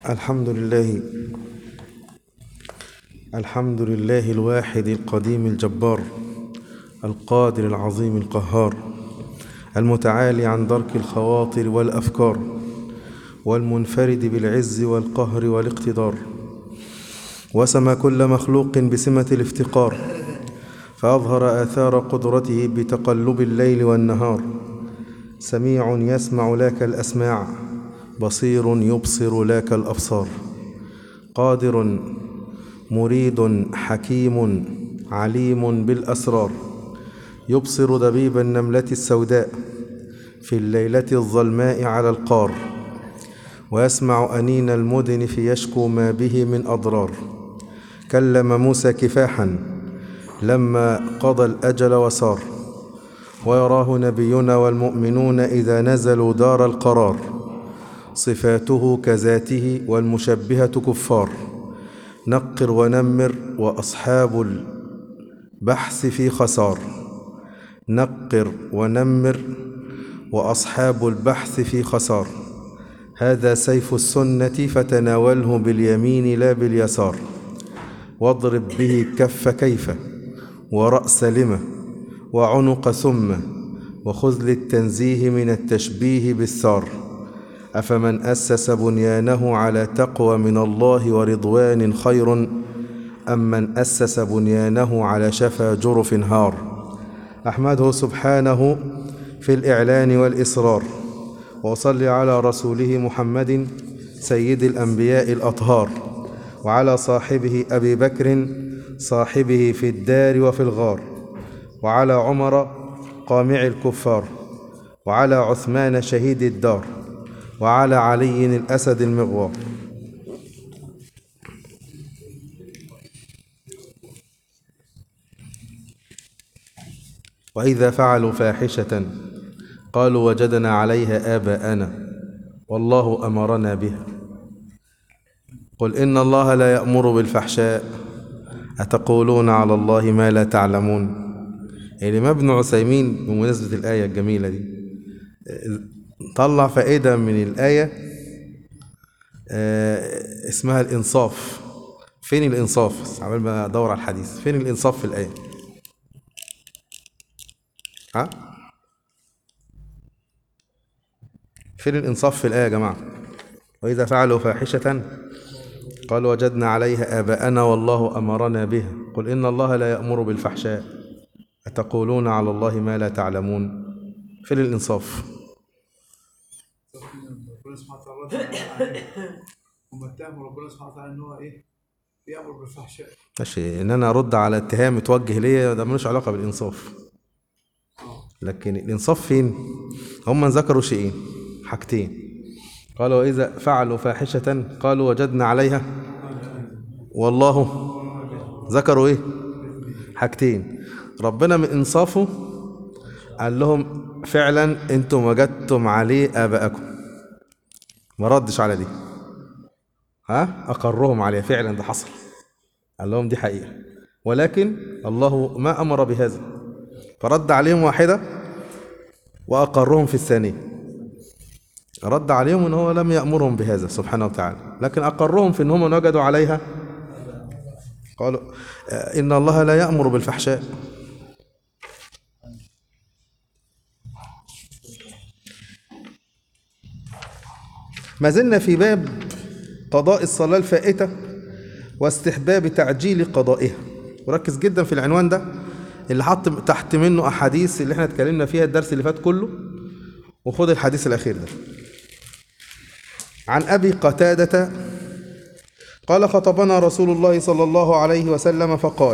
الحمد لله الحمد لله الواحد القديم الجبار القادر العظيم القهار المتعالي عن درك الخواطر والافكار والمنفرد بالعز والقهر والاقتدار وسم كل مخلوق بسمه الافتقار فاظهر اثار قدرته بتقلب الليل والنهار سميع يسمع لك الاسماع بصير يبصر لك الابصار قادر مريد حكيم عليم بالاسرار يبصر دبيب النمله السوداء في الليله الظلماء على القار ويسمع انين المدن فيشكو ما به من اضرار كلم موسى كفاحا لما قضى الاجل وسار ويراه نبينا والمؤمنون اذا نزلوا دار القرار صفاته كذاته والمشبهه كفار نقر ونمر واصحاب البحث في خسار نقر ونمر واصحاب البحث في خسار هذا سيف السنه فتناوله باليمين لا باليسار واضرب به كف كيف وراس لم وعنق ثم وخذ للتنزيه من التشبيه بالثار افمن اسس بنيانه على تقوى من الله ورضوان خير ام من اسس بنيانه على شفا جرف هار احمده سبحانه في الاعلان والاصرار واصلي على رسوله محمد سيد الانبياء الاطهار وعلى صاحبه ابي بكر صاحبه في الدار وفي الغار وعلى عمر قامع الكفار وعلى عثمان شهيد الدار وعلى علي الأسد المغوار وإذا فعلوا فاحشة قالوا وجدنا عليها آباءنا والله أمرنا بها قل إن الله لا يأمر بالفحشاء أتقولون على الله ما لا تعلمون الإمام ابن عثيمين بمناسبة الآية الجميلة دي طلع فائدة من الآية آه اسمها الإنصاف فين الإنصاف؟ عمال ما أدور على الحديث فين الإنصاف في الآية؟ ها؟ فين الإنصاف في الآية يا جماعة؟ وإذا فعلوا فاحشة قالوا وجدنا عليها آباءنا والله أمرنا بها قل إن الله لا يأمر بالفحشاء أتقولون على الله ما لا تعلمون فين الإنصاف؟ ربنا سبحانه وتعالى هم اتهموا ربنا سبحانه وتعالى ان هو ايه؟ بيامر بالفحشاء ماشي ان انا ارد على اتهام متوجه ليا ده ملوش علاقه بالانصاف لكن الانصاف فين هم ذكروا شيئين حاجتين قالوا واذا فعلوا فاحشه قالوا وجدنا عليها والله ذكروا ايه حاجتين ربنا من انصافه قال لهم فعلا انتم وجدتم عليه اباءكم ما ردش على دي ها اقرهم عليها فعلا ده حصل قال لهم دي حقيقه ولكن الله ما امر بهذا فرد عليهم واحده واقرهم في الثانيه رد عليهم ان هو لم يامرهم بهذا سبحانه وتعالى لكن اقرهم في ان هم وجدوا عليها قالوا ان الله لا يامر بالفحشاء ما زلنا في باب قضاء الصلاة الفائتة واستحباب تعجيل قضائها وركز جدا في العنوان ده اللي حط تحت منه أحاديث اللي احنا اتكلمنا فيها الدرس اللي فات كله وخد الحديث الأخير ده عن أبي قتادة قال خطبنا رسول الله صلى الله عليه وسلم فقال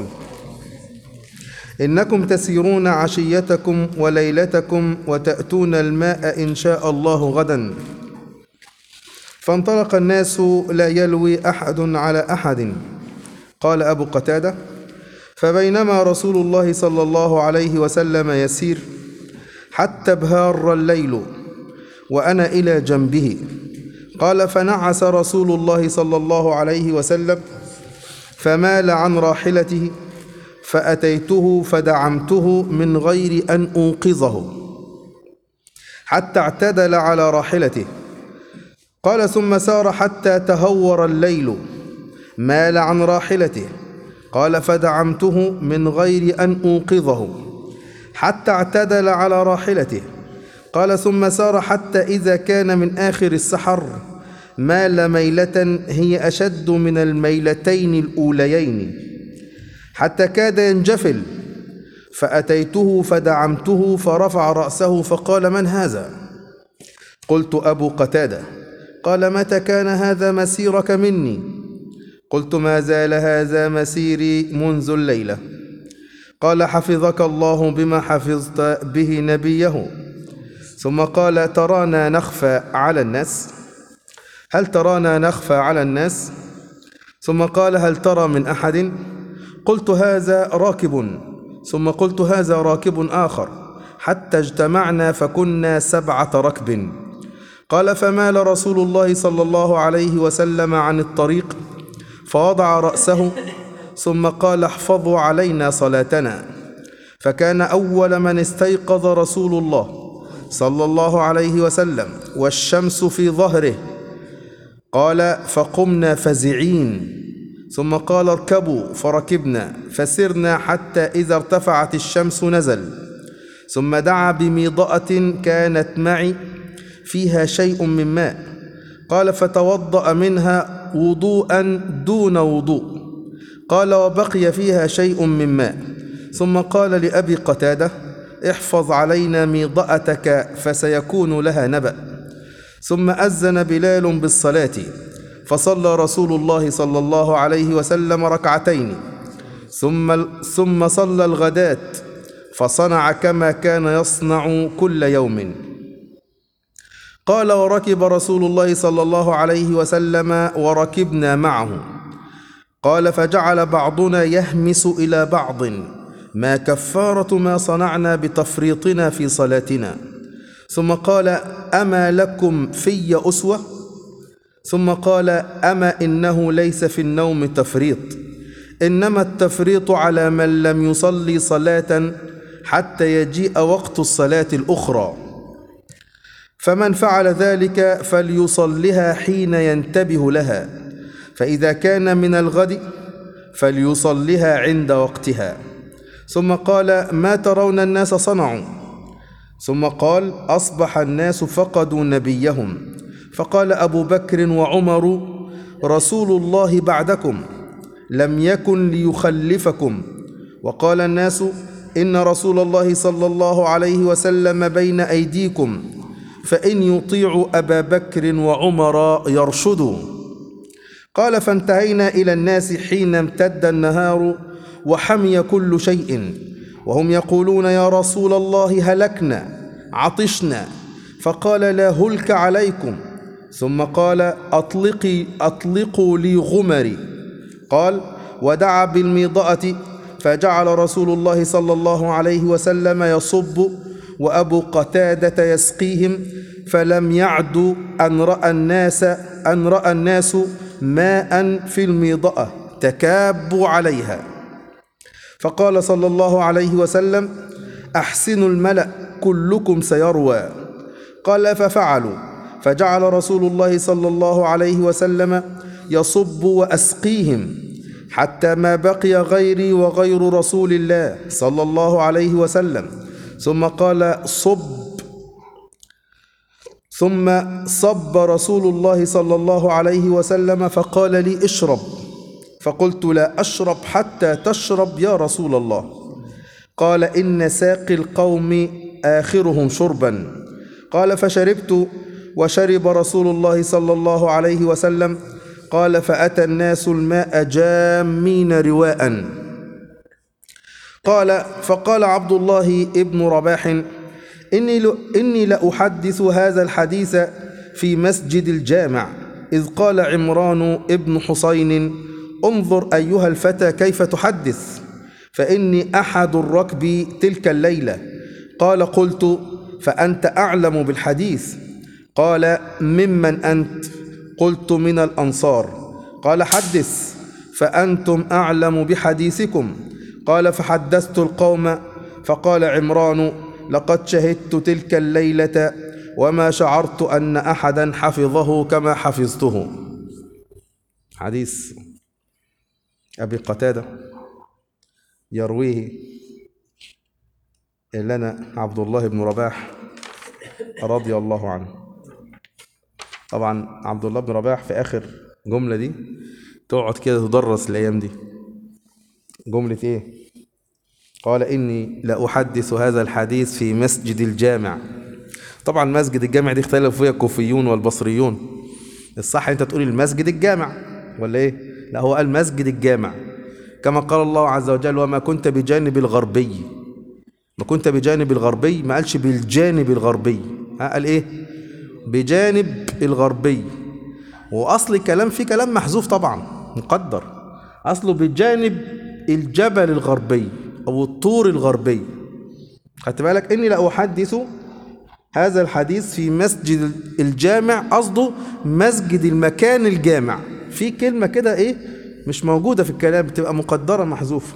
إنكم تسيرون عشيتكم وليلتكم وتأتون الماء إن شاء الله غداً فانطلق الناس لا يلوي احد على احد قال ابو قتاده فبينما رسول الله صلى الله عليه وسلم يسير حتى ابهار الليل وانا الى جنبه قال فنعس رسول الله صلى الله عليه وسلم فمال عن راحلته فاتيته فدعمته من غير ان اوقظه حتى اعتدل على راحلته قال ثم سار حتى تهور الليل مال عن راحلته قال فدعمته من غير أن أوقظه حتى اعتدل على راحلته قال ثم سار حتى إذا كان من آخر السحر مال ميلة هي أشد من الميلتين الأوليين حتى كاد ينجفل فأتيته فدعمته فرفع رأسه فقال من هذا قلت أبو قتادة قال متى كان هذا مسيرك مني قلت ما زال هذا مسيري منذ الليلة قال حفظك الله بما حفظت به نبيه ثم قال ترانا نخفى على الناس هل ترانا نخفى على الناس ثم قال هل ترى من أحد قلت هذا راكب ثم قلت هذا راكب آخر حتى اجتمعنا فكنا سبعة ركب قال فمال رسول الله صلى الله عليه وسلم عن الطريق فوضع رأسه ثم قال احفظوا علينا صلاتنا فكان أول من استيقظ رسول الله صلى الله عليه وسلم والشمس في ظهره قال فقمنا فزعين ثم قال اركبوا فركبنا فسرنا حتى إذا ارتفعت الشمس نزل ثم دعا بميضأة كانت معي فيها شيء من ماء قال فتوضأ منها وضوءا دون وضوء قال وبقي فيها شيء من ماء ثم قال لأبي قتادة احفظ علينا ميضأتك فسيكون لها نبأ ثم أذن بلال بالصلاة فصلى رسول الله صلى الله عليه وسلم ركعتين ثم ثم صلى الغداة فصنع كما كان يصنع كل يوم قال وركب رسول الله صلى الله عليه وسلم وركبنا معه قال فجعل بعضنا يهمس إلى بعض ما كفارة ما صنعنا بتفريطنا في صلاتنا ثم قال أما لكم في أسوة ثم قال أما إنه ليس في النوم تفريط إنما التفريط على من لم يصلي صلاة حتى يجيء وقت الصلاة الأخرى فمن فعل ذلك فليصلها حين ينتبه لها فإذا كان من الغد فليصلها عند وقتها ثم قال ما ترون الناس صنعوا ثم قال أصبح الناس فقدوا نبيهم فقال أبو بكر وعمر رسول الله بعدكم لم يكن ليخلفكم وقال الناس إن رسول الله صلى الله عليه وسلم بين أيديكم فإن يطيعوا أبا بكر وعمر يرشدوا قال فانتهينا إلى الناس حين امتد النهار وحمي كل شيء وهم يقولون يا رسول الله هلكنا عطشنا فقال لا هلك عليكم ثم قال أطلقي أطلقوا لي غمري قال ودعا بالميضأة فجعل رسول الله صلى الله عليه وسلم يصب وأبو قتادة يسقيهم فلم يعد أن رأى الناس أن رأى الناس ماء في الميضأة تكابوا عليها فقال صلى الله عليه وسلم أحسنوا الملأ كلكم سيروى قال ففعلوا فجعل رسول الله صلى الله عليه وسلم يصب وأسقيهم حتى ما بقي غيري وغير رسول الله صلى الله عليه وسلم ثم قال صب ثم صب رسول الله صلى الله عليه وسلم فقال لي اشرب فقلت لا أشرب حتى تشرب يا رسول الله قال إن ساقي القوم آخرهم شربا قال فشربت وشرب رسول الله صلى الله عليه وسلم قال فأتى الناس الماء جامين رواء قال فقال عبد الله ابن رباح إني, ل... إني لأحدث هذا الحديث في مسجد الجامع إذ قال عمران ابن حسين انظر أيها الفتى كيف تحدث فإني أحد الركب تلك الليلة قال قلت فأنت أعلم بالحديث قال ممن أنت قلت من الأنصار قال حدث فأنتم أعلم بحديثكم قال فحدثت القوم فقال عمران لقد شهدت تلك الليلة وما شعرت أن أحدا حفظه كما حفظته حديث أبي قتادة يرويه لنا عبد الله بن رباح رضي الله عنه طبعا عبد الله بن رباح في آخر جملة دي تقعد كده تدرس الأيام دي جملة إيه؟ قال إني لأحدث هذا الحديث في مسجد الجامع طبعا مسجد الجامع دي اختلف فيها الكوفيون والبصريون الصح انت تقول المسجد الجامع ولا ايه لا هو قال مسجد الجامع كما قال الله عز وجل وما كنت بجانب الغربي ما كنت بجانب الغربي ما قالش بالجانب الغربي ها قال ايه بجانب الغربي واصل الكلام فيه كلام محذوف طبعا مقدر اصله بجانب الجبل الغربي او الطور الغربي خدت بالك اني لا احدث هذا الحديث في مسجد الجامع قصده مسجد المكان الجامع في كلمة كده ايه مش موجودة في الكلام بتبقى مقدرة محذوفة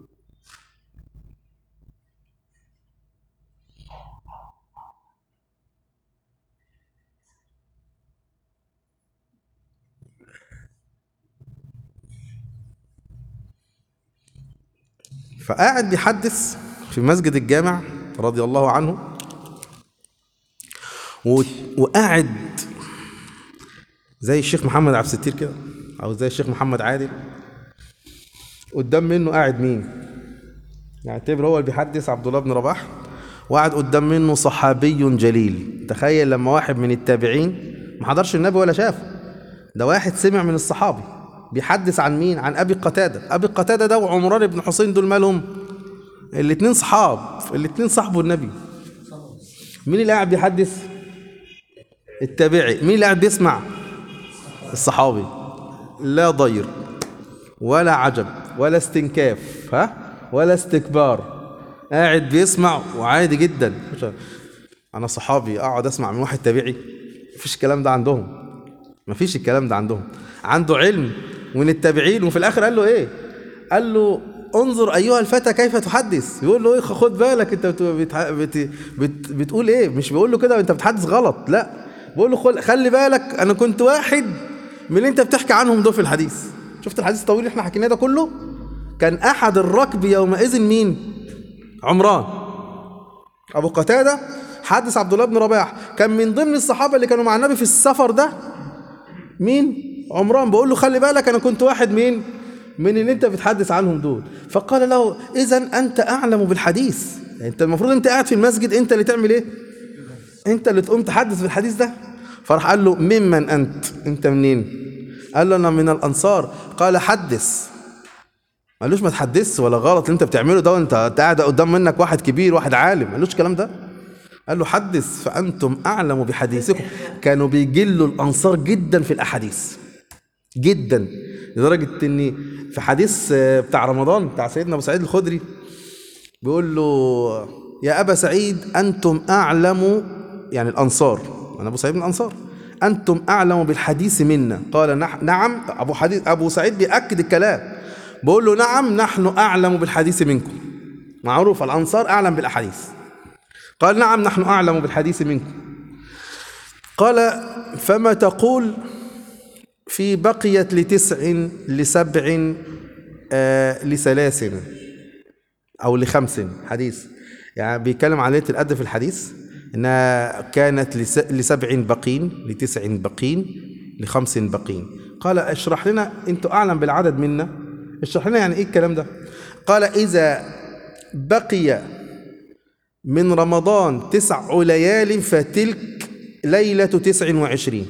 فقاعد بيحدث في مسجد الجامع رضي الله عنه و- وقاعد زي الشيخ محمد عبد الستير كده او زي الشيخ محمد عادل قدام منه قاعد مين يعتبر هو اللي بيحدث عبد الله بن رباح وقعد قدام منه صحابي جليل تخيل لما واحد من التابعين ما حضرش النبي ولا شافه ده واحد سمع من الصحابي بيحدث عن مين عن ابي قتاده ابي قتاده ده وعمران بن حسين دول مالهم الاثنين صحاب الاثنين صاحبوا النبي مين اللي قاعد بيحدث التابعي مين اللي قاعد بيسمع الصحابي لا ضير ولا عجب ولا استنكاف ها ولا استكبار قاعد بيسمع وعادي جدا مش- انا صحابي اقعد اسمع من واحد تابعي مفيش الكلام ده عندهم مفيش الكلام ده عندهم عنده علم من التابعين وفي الاخر قال له ايه قال له انظر ايها الفتى كيف تحدث يقول له ايه خد بالك انت بت... بت... بت... بت... بتقول ايه مش بيقول له كده انت بتحدث غلط لا بقول له خل... خلي بالك انا كنت واحد من اللي انت بتحكي عنهم دول في الحديث شفت الحديث الطويل اللي احنا حكيناه ده كله كان احد الركب يومئذ مين عمران ابو قتاده حدث عبد الله بن رباح كان من ضمن الصحابه اللي كانوا مع النبي في السفر ده مين عمران بقول له خلي بالك انا كنت واحد مين من اللي انت بتحدث عنهم دول فقال له اذا انت اعلم بالحديث انت المفروض انت قاعد في المسجد انت اللي تعمل ايه انت اللي تقوم تحدث بالحديث ده فراح قال له ممن انت انت منين قال له انا من الانصار قال حدث ما قالوش ما تحدثش ولا غلط اللي انت بتعمله ده وانت أنت قاعد قدام منك واحد كبير واحد عالم ما قالوش الكلام ده قال له حدث فانتم اعلم بحديثكم كانوا بيجلوا الانصار جدا في الاحاديث جدا لدرجه ان في حديث آه، بتاع رمضان بتاع سيدنا ابو سعيد الخدري بيقول له يا ابا سعيد انتم اعلم يعني الانصار انا ابو سعيد من الانصار انتم اعلم بالحديث منا قال نح- نعم ابو حديث ابو سعيد بياكد الكلام بيقول له نعم نحن اعلم بالحديث منكم معروف الانصار اعلم بالاحاديث قال نعم نحن اعلم بالحديث منكم قال فما تقول في بقيت لتسع لسبع آه لثلاث او لخمس حديث يعني بيتكلم عن ليله القدر في الحديث انها كانت لس- لسبع بقين لتسع بقين لخمس بقين قال اشرح لنا انتوا اعلم بالعدد منا اشرح لنا يعني ايه الكلام ده قال اذا بقي من رمضان تسع ليال فتلك ليلة تسع وعشرين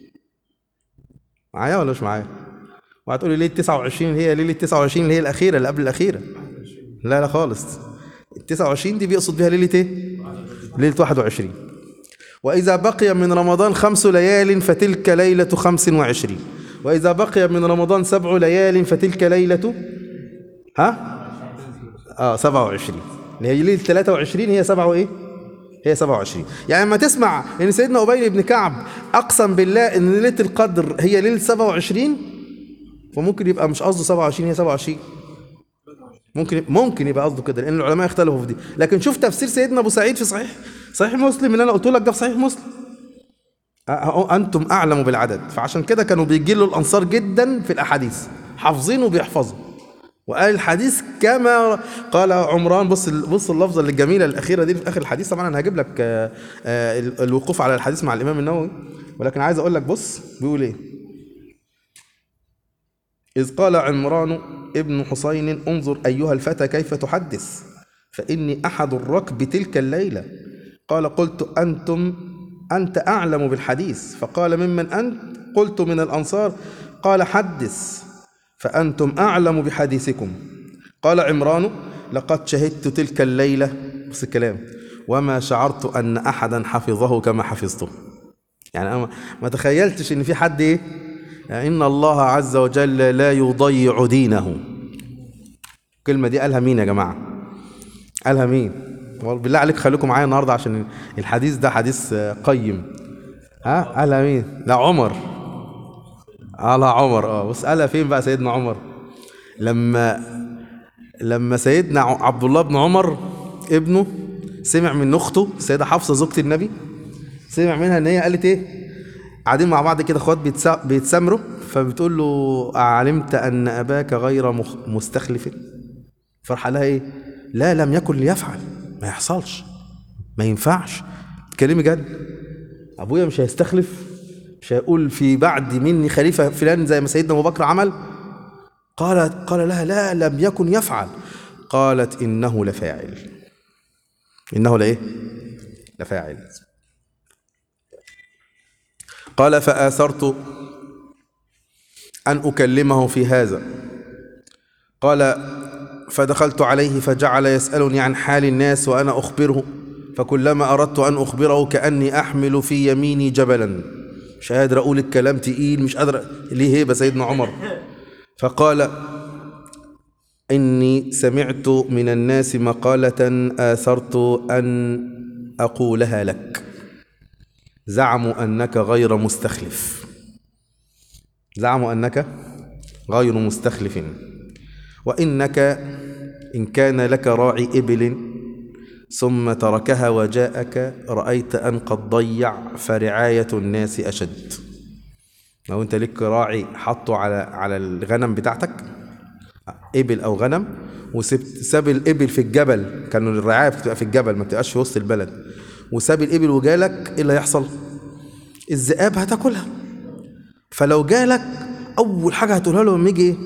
معايا ولا مش معايا وهتقولي ليه 29 هي ليلة 29 اللي هي الأخيرة اللي قبل الأخيرة لا لا خالص ال 29 دي بيقصد بيها ليلة ايه؟ ليلة 21 وإذا بقي من رمضان خمس ليال فتلك ليلة خمس وعشرين وإذا بقي من رمضان سبع ليال فتلك ليلة ها؟ اه 27 اللي هي ليله 23 هي 7 وايه؟ هي 27 يعني لما تسمع ان سيدنا ابي بن كعب اقسم بالله ان ليله القدر هي ليله 27 فممكن يبقى مش قصده 27 هي 27 ممكن ممكن يبقى قصده كده لان العلماء اختلفوا في دي لكن شوف تفسير سيدنا ابو سعيد في صحيح صحيح مسلم اللي انا قلت لك ده في صحيح مسلم أ- أنتم أعلم بالعدد فعشان كده كانوا بيجلوا الأنصار جدا في الأحاديث حافظين وبيحفظوا وقال الحديث كما قال عمران بص بص اللفظه الجميله الاخيره دي في اخر الحديث طبعا انا هجيب لك آه، آه، ال- الوقوف على الحديث مع الامام النووي ولكن عايز اقول لك بص بيقول ايه إذ قال عمران ابن حسين انظر أيها الفتى كيف تحدث فإني أحد الركب تلك الليلة قال قلت أنتم أنت أعلم بالحديث فقال ممن أنت قلت من الأنصار قال حدث فأنتم أعلم بحديثكم قال عمران لقد شهدت تلك الليلة بس الكلام وما شعرت أن أحدا حفظه كما حفظته يعني أنا ما تخيلتش ان في حد ايه يعني ان الله عز وجل لا يضيع دينه الكلمه دي قالها مين يا جماعه قالها مين والله بالله عليك خليكم معايا النهارده عشان الحديث ده حديث آه، قيم ها قالها مين لا عمر قالها عمر اه بص قالها فين بقى سيدنا عمر لما لما سيدنا ع- عبد الله بن عمر ابنه سمع من اخته السيده حفصه زوجة النبي سمع منها ان هي قالت ايه قاعدين مع بعض كده اخوات بيتسا- بيتسامروا فبتقول له أعلمت أن أباك غير مخ- مستخلف فرح لها إيه لا لم يكن ليفعل ما يحصلش ما ينفعش تكلمي جد أبويا مش هيستخلف مش هيقول في بعد مني خليفة فلان زي ما سيدنا أبو بكر عمل قالت قال لها لا لم يكن يفعل قالت إنه لفاعل إنه لإيه لفاعل قال فآثرت أن أكلمه في هذا قال فدخلت عليه فجعل يسألني عن حال الناس وأنا أخبره فكلما أردت أن أخبره كأني أحمل في يميني جبلا مش قادر أقول الكلام تقيل مش قادر ليه هيبة سيدنا عمر فقال إني سمعت من الناس مقالة آثرت أن أقولها لك زعموا أنك غير مستخلف زعموا أنك غير مستخلف وإنك إن كان لك راعي إبل ثم تركها وجاءك رأيت أن قد ضيع فرعاية الناس أشد لو أنت لك راعي حطه على على الغنم بتاعتك إبل أو غنم وسبت ساب الإبل في الجبل كانوا الرعاية بتبقى في الجبل ما بتبقاش في وسط البلد وساب الإبل وجالك إيه اللي هيحصل؟ الذئاب هتاكلها فلو جالك أول حاجة هتقولها له لما يجي إيه؟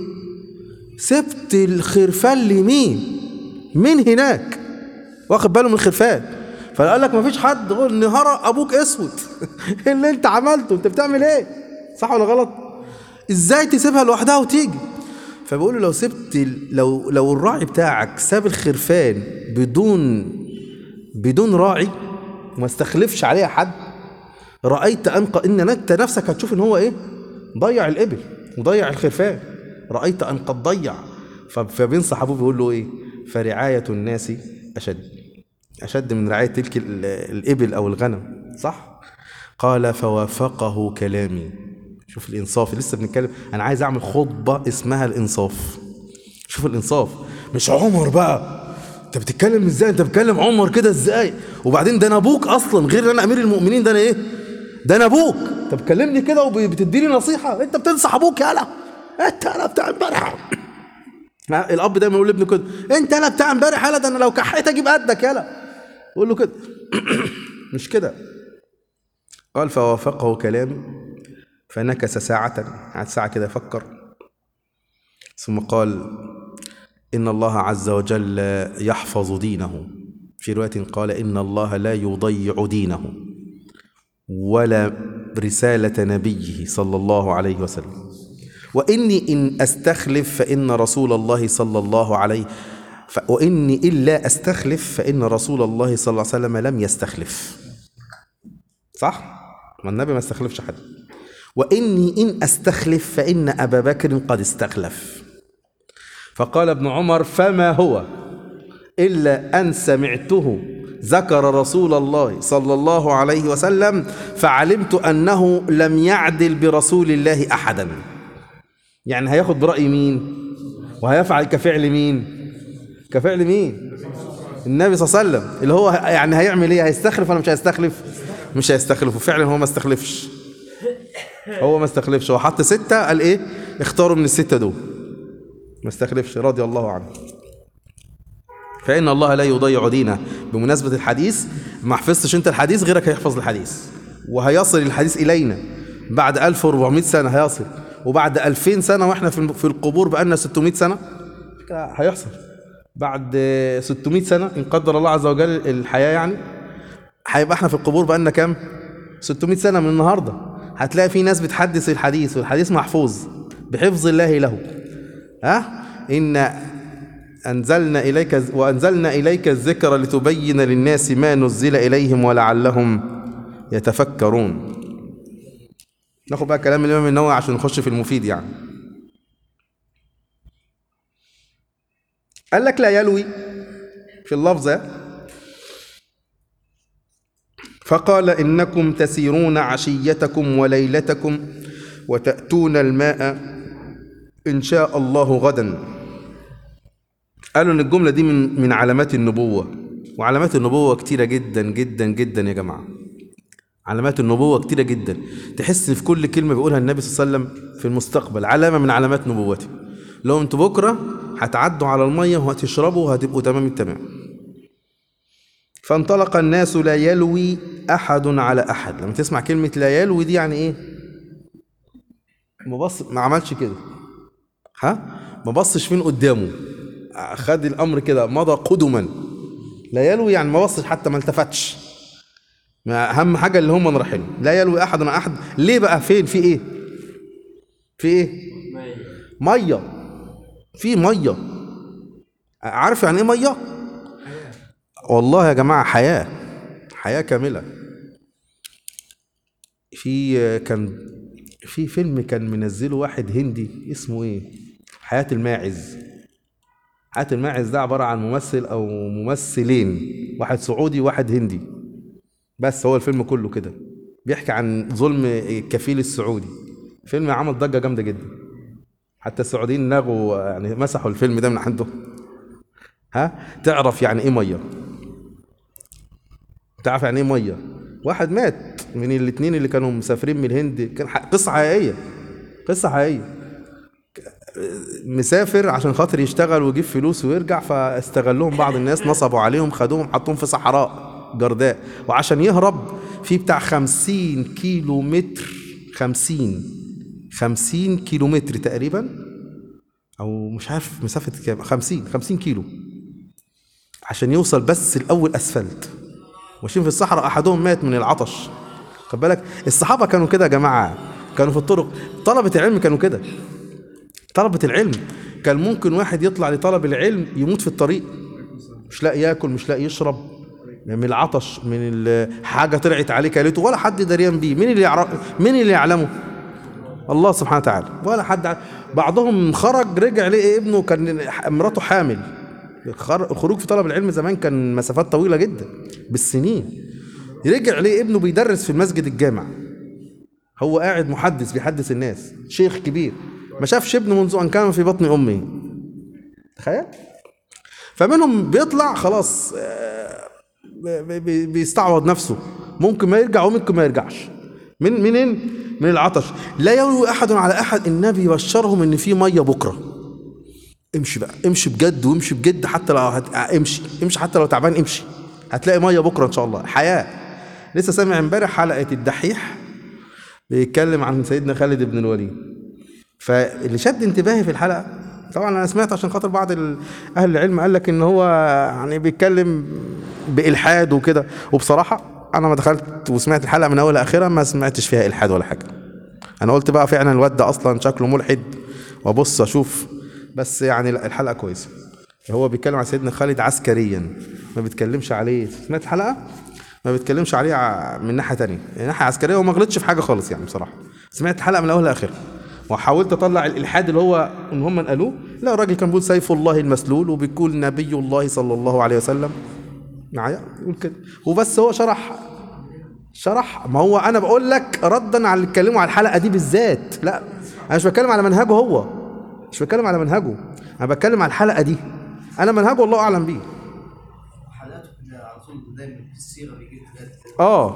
سبت الخرفان لمين؟ مين هناك؟ واخد باله من الخرفان فقال لك مفيش حد غير نهار ابوك اسود إيه اللي انت عملته انت بتعمل ايه صح ولا غلط ازاي تسيبها لوحدها وتيجي فبيقول له لو سبت ال- لو لو الراعي بتاعك ساب الخرفان بدون بدون راعي وما استخلفش عليها حد رايت انق ان انت نفسك هتشوف ان هو ايه ضيع الابل وضيع الخرفان رايت ان قد ضيع ف- فبينصح ابوه بيقول له ايه فرعايه الناس اشد اشد من رعايه تلك ال- الابل او الغنم صح قال فوافقه كلامي شوف الانصاف لسه بنتكلم انا عايز اعمل خطبه اسمها الانصاف شوف الانصاف مش عمر بقى انت بتتكلم ازاي انت بتتكلم عمر كده ازاي وبعدين ده انا ابوك اصلا غير ان انا امير المؤمنين ده انا ايه ده انا ابوك انت بتكلمني كده وبتديني نصيحه انت بتنصح ابوك يالا انت انا بتاع امبارح ها، الاب دايما يقول لابنه كده انت انا بتاع امبارح يالا ده انا لو كحيت اجيب قدك يالا يقول له كده مش كده قال فوافقه كلامي فنكس ساعة قعد ساعة كده يفكر ثم قال إن الله عز وجل يحفظ دينه في رواية قال إن الله لا يضيع دينه ولا رسالة نبيه صلى الله عليه وسلم وإني إن أستخلف فإن رسول الله صلى الله عليه ف... وإني إلا أستخلف فإن رسول الله صلى الله عليه وسلم لم يستخلف صح؟ ما النبي ما استخلفش حد وإني إن أستخلف فإن أبا بكر قد استخلف فقال ابن عمر فما هو إلا أن سمعته ذكر رسول الله صلى الله عليه وسلم فعلمت أنه لم يعدل برسول الله أحدا يعني هياخد برأي مين وهيفعل كفعل مين كفعل مين النبي صلى الله عليه وسلم اللي هو يعني هيعمل ايه هيستخلف ولا مش هيستخلف مش هيستخلفوا فعلا هو ما استخلفش هو ما استخلفش هو حط ستة قال ايه اختاروا من الستة دول ما استخلفش رضي الله عنه فإن الله لا يضيع دينه بمناسبة الحديث ما حفظتش انت الحديث غيرك هيحفظ الحديث وهيصل الحديث إلينا بعد 1400 سنة هيصل وبعد 2000 سنة واحنا في في القبور بقالنا 600 سنة كده هيحصل بعد 600 سنة إن قدر الله عز وجل الحياة يعني هيبقى احنا في القبور بقالنا كام 600 سنة من النهاردة هتلاقي في ناس بتحدث الحديث والحديث محفوظ بحفظ الله له ها إن أنزلنا إليك وأنزلنا إليك الذكر لتبين للناس ما نزل إليهم ولعلهم يتفكرون ناخد بقى كلام الإمام النووي عشان نخش في المفيد يعني قال لك لا يلوي في اللفظة فقال إنكم تسيرون عشيتكم وليلتكم وتأتون الماء إن شاء الله غدا قالوا إن الجملة دي من من علامات النبوة وعلامات النبوة كتيرة جدا جدا جدا يا جماعة علامات النبوة كتيرة جدا تحس إن في كل كلمة بيقولها النبي صلى الله عليه وسلم في المستقبل علامة من علامات نبوته لو انتوا بكرة هتعدوا على المية وهتشربوا وهتبقوا تمام التمام فانطلق الناس لا يلوي أحد على أحد لما تسمع كلمة لا يلوي دي يعني إيه ما بص ما عملش كده ها ما بصش فين قدامه خد الأمر كده مضى قدما لا يلوي يعني ما بصش حتى ما التفتش ما أهم حاجة اللي هم رايحين لا يلوي أحد على أحد ليه بقى فين في إيه في إيه مية في مية عارف يعني إيه مية والله يا جماعة حياة حياة كاملة في كان في فيلم كان منزله واحد هندي اسمه ايه حياة الماعز حياة الماعز ده عبارة عن ممثل او ممثلين واحد سعودي وواحد هندي بس هو الفيلم كله كده بيحكي عن ظلم الكفيل السعودي فيلم عمل ضجة جامدة جدا حتى السعوديين نغوا يعني مسحوا الفيلم ده من عندهم ها تعرف يعني ايه ميه تعرف يعني ايه ميه واحد مات من الاثنين اللي كانوا مسافرين من الهند كان ح- قصه حقيقيه قصه حقيقيه مسافر عشان خاطر يشتغل ويجيب فلوس ويرجع فاستغلهم بعض الناس نصبوا عليهم خدوهم حطوهم في صحراء جرداء وعشان يهرب في بتاع خمسين كيلو متر خمسين خمسين كيلو متر تقريبا او مش عارف مسافة كام خمسين خمسين كيلو عشان يوصل بس الاول اسفلت ماشيين في الصحراء احدهم مات من العطش خد بالك الصحابه كانوا كده يا جماعه كانوا في الطرق طلبه العلم كانوا كده طلبه العلم كان ممكن واحد يطلع لطلب العلم يموت في الطريق مش لاقي ياكل مش لاقي يشرب من العطش من ال- حاجه طلعت عليه كلته ولا حد دريان بيه مين اللي يعرف مين اللي يعلمه الله سبحانه وتعالى ولا حد ع- بعضهم خرج رجع لقي ابنه كان مراته حامل الخر- الخروج في طلب العلم زمان كان مسافات طويله جدا بالسنين رجع لقي ابنه بيدرس في المسجد الجامع هو قاعد محدث بيحدث الناس شيخ كبير ما شافش ابنه منذ ان كان في بطن امه تخيل فمنهم بيطلع خلاص آه، بي- بي- بيستعوض نفسه ممكن ما يرجع وممكن ما يرجعش من منين من العطش لا يروي احد على احد النبي يبشرهم ان في ميه بكره امشي بقى امشي بجد وامشي بجد حتى لو هت... امشي امشي حتى لو تعبان امشي هتلاقي ميه بكره ان شاء الله حياه لسه سامع امبارح حلقه الدحيح بيتكلم عن سيدنا خالد بن الوليد فاللي شد انتباهي في الحلقه طبعا انا سمعت عشان خاطر بعض ال- اهل العلم قال لك ان هو يعني بيتكلم بالحاد وكده وبصراحه انا ما دخلت وسمعت الحلقه من اول لاخرها ما سمعتش فيها الحاد ولا حاجه انا قلت بقى فعلا الواد ده اصلا شكله ملحد وابص اشوف بس يعني لا الحلقه كويسه هو بيتكلم عن سيدنا خالد عسكريا ما بيتكلمش عليه سمعت الحلقه ما بيتكلمش عليه ع- من ناحيه تانية يعني ناحيه عسكريه وما غلطش في حاجه خالص يعني بصراحه سمعت الحلقه من اول لاخرها وحاولت اطلع الالحاد اللي هو ان هم قالوه لا الراجل كان بيقول سيف الله المسلول وبيقول نبي الله صلى الله عليه وسلم معايا يقول كده وبس هو شرح شرح ما هو انا بقول لك ردا على اللي اتكلموا على الحلقه دي بالذات لا انا مش بتكلم على منهجه هو مش بتكلم على منهجه انا بتكلم على الحلقه دي انا منهجه الله اعلم بيه حلقاته كده على طول دايما في السيره بيجيب حاجات اه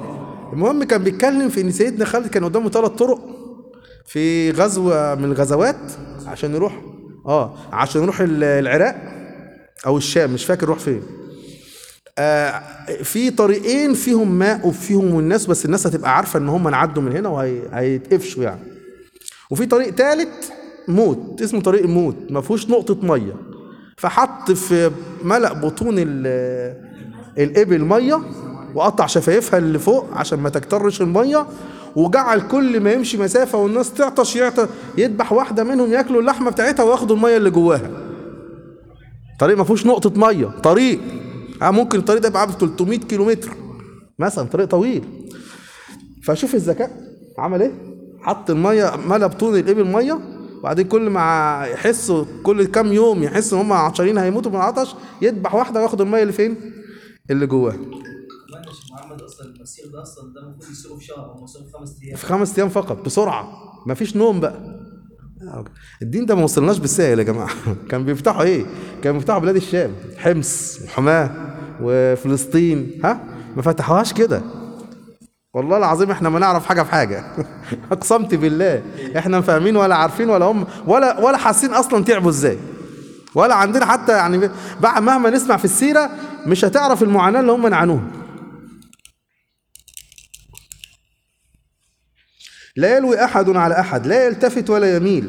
المهم كان بيتكلم في ان سيدنا خالد كان قدامه ثلاث طرق في غزوه من الغزوات عشان يروح اه عشان يروح ال- العراق او الشام مش فاكر يروح فين آه في طريقين فيهم ماء وفيهم الناس بس الناس هتبقى عارفه ان هم نعدوا من هنا وهيتقفشوا يعني وفي طريق ثالث موت اسمه طريق الموت ما فيهوش نقطه ميه فحط في ملأ بطون ال- الابل ميه وقطع شفايفها اللي فوق عشان ما تكترش الميه وجعل كل ما يمشي مسافه والناس تعطش يعطش يذبح واحده منهم ياكلوا اللحمه بتاعتها وياخدوا الميه اللي جواها طريق ما فيهوش نقطه ميه طريق آه ممكن الطريق ده يبقى عامل 300 كيلو متر مثلا طريق طويل فشوف الذكاء عمل ايه حط الميه ملى بطون الابل ميه وبعدين كل ما يحسوا كل كام يوم يحسوا ان هم عطشانين هيموتوا من العطش يذبح واحده وياخد الميه اللي فين اللي جواها كمان يا شيخ محمد اصلا المسير ده اصلا ده المفروض يسيروا في شهر او يسيروا في خمس ايام في خمس ايام فقط بسرعه مفيش نوم بقى الدين ده ما وصلناش بالسهل يا جماعه كان بيفتحوا ايه كان بيفتحوا بلاد الشام حمص وحماه وفلسطين ها ما فتحوهاش كده والله العظيم احنا ما نعرف حاجه في حاجه اقسمت بالله احنا فاهمين ولا عارفين ولا هم ولا ولا حاسين اصلا تعبوا ازاي ولا عندنا حتى يعني بعد مهما نسمع في السيره مش هتعرف المعاناه اللي هم نعانوها لا يلوي احد على احد لا يلتفت ولا يميل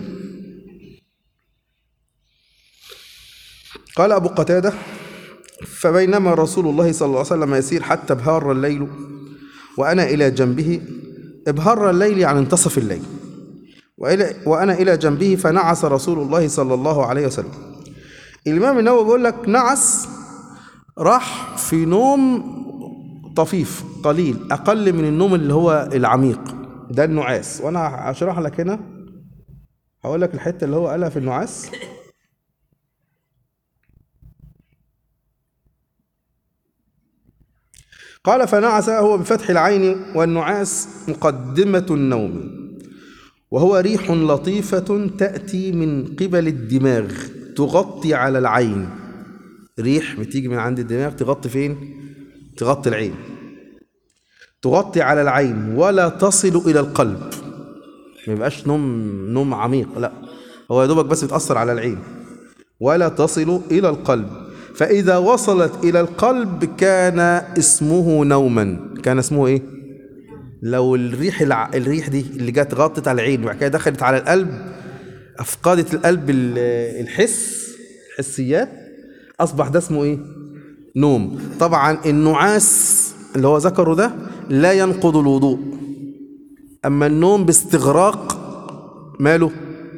قال ابو قتاده فبينما رسول الله صلى الله عليه وسلم يسير حتى ابهار الليل وانا الى جنبه ابهار الليل يعني انتصف الليل وإلى وانا الى جنبه فنعس رسول الله صلى الله عليه وسلم الامام النووي بيقول لك نعس راح في نوم طفيف قليل اقل من النوم اللي هو العميق ده النعاس وانا هشرح لك هنا هقول لك الحته اللي هو قالها في النعاس قال فنعس هو بفتح العين والنعاس مقدمة النوم وهو ريح لطيفة تأتي من قبل الدماغ تغطي على العين ريح بتيجي من عند الدماغ تغطي فين؟ تغطي العين تغطي على العين ولا تصل إلى القلب ما يبقاش نوم نوم عميق لا هو يا دوبك بس بتأثر على العين ولا تصل إلى القلب فإذا وصلت إلى القلب كان اسمه نوما كان اسمه إيه؟ لو الريح الع... الريح دي اللي جت غطت على العين وبعد كده دخلت على القلب أفقدت القلب ال- الحس الحسيات أصبح ده اسمه إيه؟ نوم طبعا النعاس اللي هو ذكره ده لا ينقض الوضوء أما النوم باستغراق ماله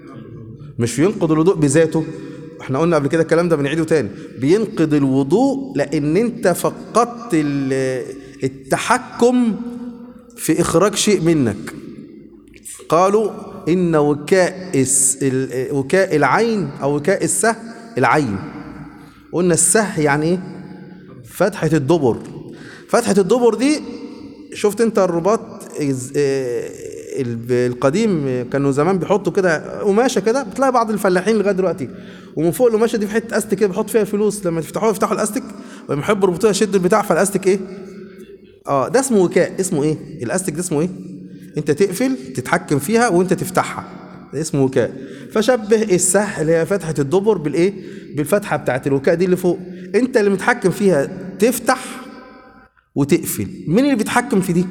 مش ينقض الوضوء بذاته احنا قلنا قبل كده الكلام ده بنعيده تاني بينقض الوضوء لان انت فقدت ال- التحكم في اخراج شيء منك قالوا ان وكاء الس- ال- وكاء العين او وكاء السه العين قلنا السه يعني ايه فتحة الدبر فتحة الدبر دي شفت انت الرباط إز- آه، ال- القديم كانوا زمان بيحطوا كده قماشه كده بتلاقي بعض الفلاحين لغايه دلوقتي ومن فوق القماشه دي في حته استك كده بيحط فيها الفلوس لما تفتحوها يفتحوا الاستك ولما يحبوا يربطوها يشدوا البتاع فالاستك ايه اه ده اسمه وكاء اسمه ايه الاستك ده اسمه ايه انت تقفل تتحكم فيها وانت تفتحها ده اسمه وكاء فشبه السه اللي هي فتحه الدبر بالايه بالفتحه بتاعت الوكاء دي اللي فوق انت اللي متحكم فيها تفتح وتقفل مين اللي بيتحكم في دي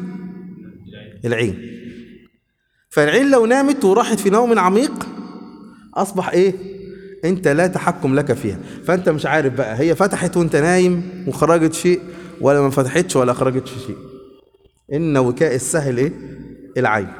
العين فالعين لو نامت وراحت في نوم عميق اصبح ايه انت لا تحكم لك فيها فانت مش عارف بقى هي فتحت وانت نايم وخرجت شيء ولا ما فتحتش ولا خرجتش شيء ان وكاء السهل ايه العين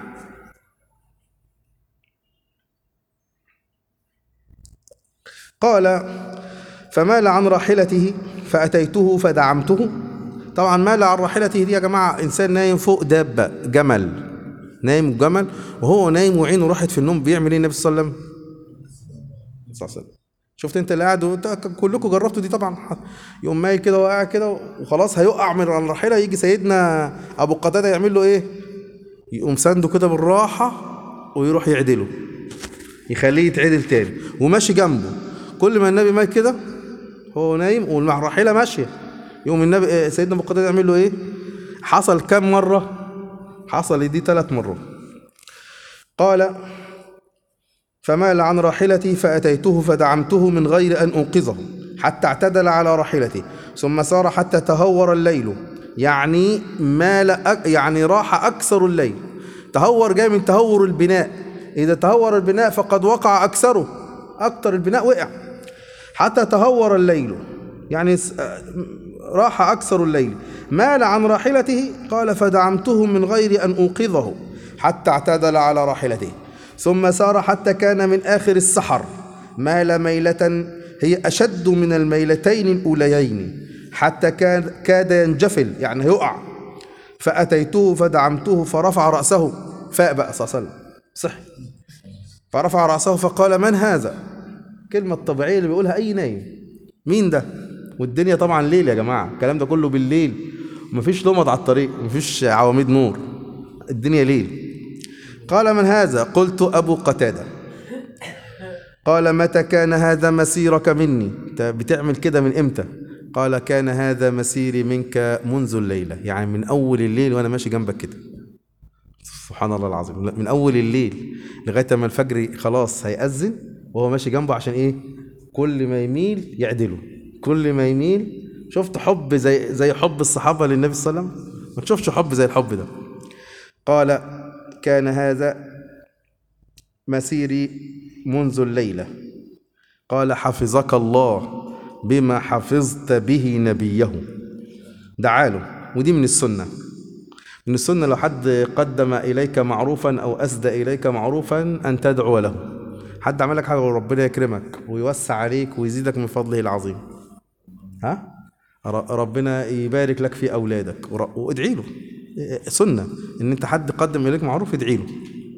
قال فمال عن راحلته فأتيته فدعمته طبعا مال عن راحلته دي يا جماعة إنسان نايم فوق دابة جمل نايم جمل وهو نايم وعينه راحت في النوم بيعمل ايه النبي صلى الله عليه وسلم صلى الله عليه وسلم شفت انت اللي قاعد وانت كلكم جربتوا دي طبعا يقوم مايل كده وقاعد كده وخلاص هيقع من على الراحله يجي سيدنا ابو قتاده يعمل له ايه يقوم سانده كده بالراحه ويروح يعدله يخليه يتعدل تاني وماشي جنبه كل ما النبي مات كده هو نايم والراحله ماشيه يقوم النبي إيه، سيدنا ابو قتاده يعمل له ايه حصل كام مره حصل دي ثلاث مرات قال فمال عن راحلتي فأتيته فدعمته من غير أن أنقذه حتى اعتدل على راحلته ثم سار حتى تهور الليل يعني مال أك يعني راح أكثر الليل تهور جاي من تهور البناء إذا تهور البناء فقد وقع أكثره أكثر البناء وقع حتى تهور الليل يعني س- آه، راح أكثر الليل مال عن راحلته قال فدعمته من غير أن أوقظه حتى اعتدل على راحلته ثم سار حتى كان من آخر السحر مال ميلة هي أشد من الميلتين الأوليين حتى كان كاد ينجفل يعني هيقع فأتيته فدعمته فرفع رأسه فاء بقى صلى الله عليه وسلم صح فرفع رأسه فقال من هذا كلمة طبيعية اللي بيقولها أي نايم مين ده والدنيا طبعا ليل يا جماعة الكلام ده كله بالليل ومفيش لمض على الطريق مفيش عواميد نور الدنيا ليل قال من هذا قلت أبو قتادة قال متى كان هذا مسيرك مني انت بتعمل كده من امتى قال كان هذا مسيري منك منذ الليلة يعني من أول الليل وأنا ماشي جنبك كده سبحان الله العظيم من أول الليل لغاية ما الفجر خلاص هيأذن وهو ماشي جنبه عشان إيه كل ما يميل يعدله كل ما يميل شفت حب زي زي حب الصحابة للنبي صلى الله عليه وسلم ما تشوفش حب زي الحب ده قال كان هذا مسيري منذ الليلة قال حفظك الله بما حفظت به نبيه دعاله ودي من السنة من السنة لو حد قدم إليك معروفا أو أسدى إليك معروفا أن تدعو له حد عمل لك حاجة وربنا يكرمك ويوسع عليك ويزيدك من فضله العظيم ها ر- ربنا يبارك لك في أولادك ور- وادعي له سنة إن أنت حد قدم إليك معروف ادعي له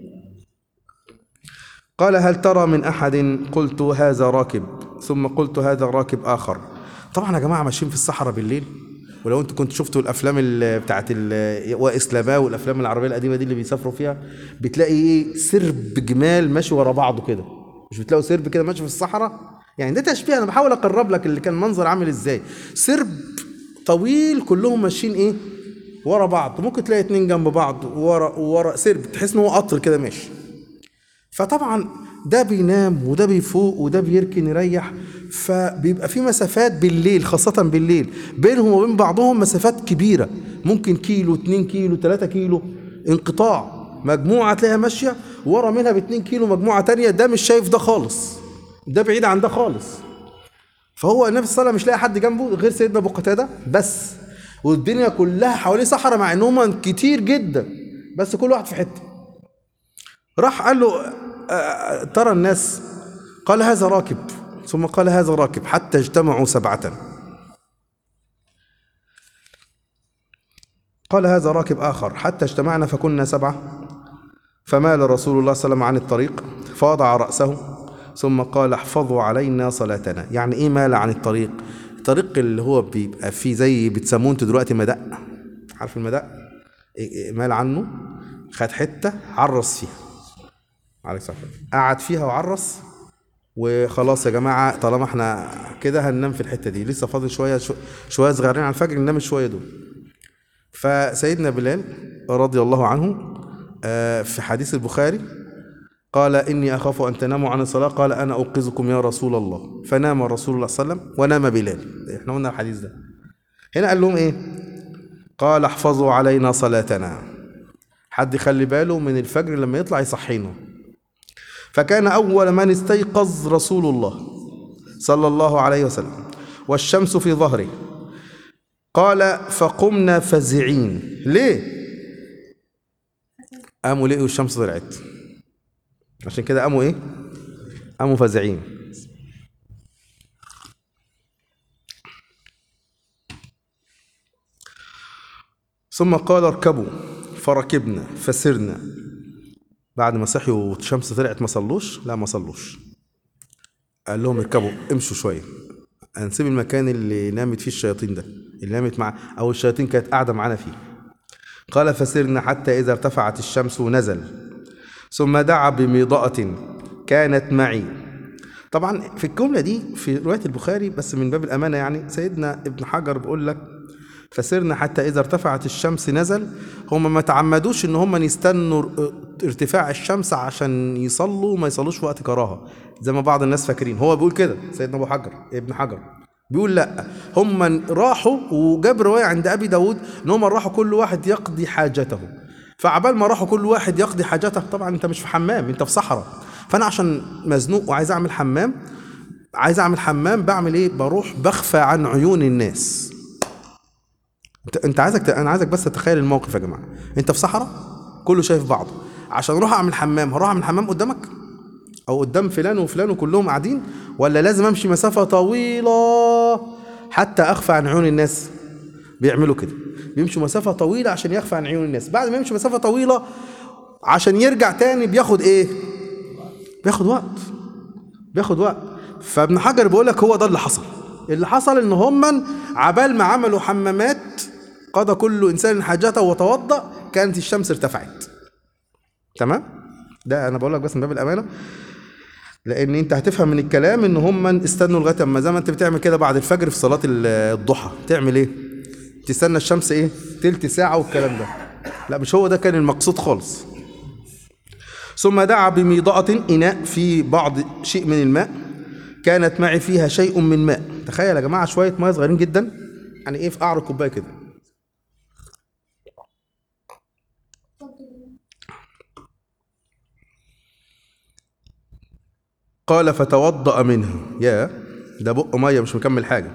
قال هل ترى من أحد قلت هذا راكب ثم قلت هذا راكب آخر طبعا يا جماعة ماشيين في الصحراء بالليل ولو انتوا كنتوا شفتوا الافلام ال- بتاعت ال- وائس لابا والافلام العربيه القديمه دي اللي بيسافروا فيها بتلاقي ايه سرب جمال ماشي ورا بعضه كده مش بتلاقوا سرب كده ماشي في الصحراء يعني ده تشبيه انا بحاول اقرب لك اللي كان منظر عامل ازاي سرب طويل كلهم ماشيين ايه ورا بعض ممكن تلاقي اتنين جنب بعض ورا ورا سرب تحس ان هو قطر كده ماشي فطبعا ده بينام وده بيفوق وده بيركن يريح فبيبقى في مسافات بالليل خاصة بالليل بينهم وبين بعضهم مسافات كبيرة ممكن كيلو اتنين كيلو تلاتة كيلو انقطاع مجموعة تلاقيها ماشية ورا منها باتنين كيلو مجموعة تانية ده مش شايف ده خالص ده بعيد عن ده خالص فهو النبي صلى الله عليه وسلم مش لاقي حد جنبه غير سيدنا ابو قتاده بس والدنيا كلها حواليه صحراء مع انهم كتير جدا بس كل واحد في حته راح قال له آه، آه، ترى الناس قال هذا راكب ثم قال هذا راكب حتى اجتمعوا سبعة قال هذا راكب آخر حتى اجتمعنا فكنا سبعة فمال رسول الله صلى الله عليه وسلم عن الطريق فوضع رأسه ثم قال احفظوا علينا صلاتنا يعني ايه مال عن الطريق الطريق اللي هو بيبقى فيه زي بتسموه انتوا دلوقتي مدق عارف المدق إيه- إيه مال عنه خد حتة عرس فيها عليك صح قعد فيها وعرس وخلاص يا جماعة طالما احنا كده هننام في الحتة دي لسه فاضل شوية شو- شوية صغيرين على الفجر ننام شوية دول فسيدنا بلال رضي الله عنه آه، في حديث البخاري قال إني أخاف أن تناموا عن الصلاة قال أنا أوقظكم يا رسول الله فنام رسول الله صلى الله عليه وسلم ونام بلال احنا قلنا الحديث ده هنا قال لهم إيه قال احفظوا علينا صلاتنا حد يخلي باله من الفجر لما يطلع يصحينا فكان أول من استيقظ رسول الله صلى الله عليه وسلم والشمس في ظهره قال فقمنا فزعين ليه قاموا لقوا الشمس طلعت عشان كده قاموا ايه قاموا فزعين ثم قال اركبوا فركبنا فسرنا بعد ما صحيوا والشمس طلعت ما صلوش لا ما صلوش قال لهم اركبوا امشوا شويه هنسيب المكان اللي نامت فيه الشياطين ده اللي نامت مع او الشياطين كانت قاعده معانا فيه قال فسرنا حتى اذا ارتفعت الشمس ونزل ثم دعا بميضأة كانت معي طبعا في الجملة دي في رواية البخاري بس من باب الأمانة يعني سيدنا ابن حجر بيقول لك فسرنا حتى إذا ارتفعت الشمس نزل هم ما تعمدوش إن هم يستنوا ار- ارتفاع الشمس عشان يصلوا ما يصلوش في وقت كراهة زي ما بعض الناس فاكرين هو بيقول كده سيدنا أبو حجر ابن حجر بيقول لا هم راحوا وجاب رواية عند أبي داود إن هم راحوا كل واحد يقضي حاجته فعبال ما راحوا كل واحد يقضي حاجته طبعا أنت مش في حمام أنت في صحراء فأنا عشان مزنوق وعايز أعمل حمام عايز أعمل حمام بعمل إيه بروح بخفى عن عيون الناس انت انت عايزك ت- انا عايزك بس تتخيل الموقف يا جماعه انت في صحراء كله شايف بعضه عشان اروح اعمل حمام هروح اعمل حمام قدامك او قدام فلان وفلان وكلهم قاعدين ولا لازم امشي مسافه طويله حتى اخفى عن عيون الناس بيعملوا كده بيمشوا مسافه طويله عشان يخفى عن عيون الناس بعد ما يمشي مسافه طويله عشان يرجع تاني بياخد ايه بياخد وقت بياخد وقت فابن حجر بيقول لك هو ده اللي حصل اللي حصل ان هم عبال ما عملوا حمامات قضى كل انسان حاجته وتوضا كانت الشمس ارتفعت تمام ده انا بقول لك بس من باب الامانه لان انت هتفهم من الكلام ان هم استنوا لغايه اما زي ما انت بتعمل كده بعد الفجر في صلاه ال- الضحى تعمل ايه تستنى الشمس ايه تلت ساعه والكلام ده لا مش هو ده كان المقصود خالص ثم دعا بميضأة إناء في بعض شيء من الماء كانت معي فيها شيء من ماء تخيل يا جماعة شوية ماء صغيرين جدا يعني إيه في قعر كوباية كده قال فتوضأ منها يا ده بق مية مش مكمل حاجة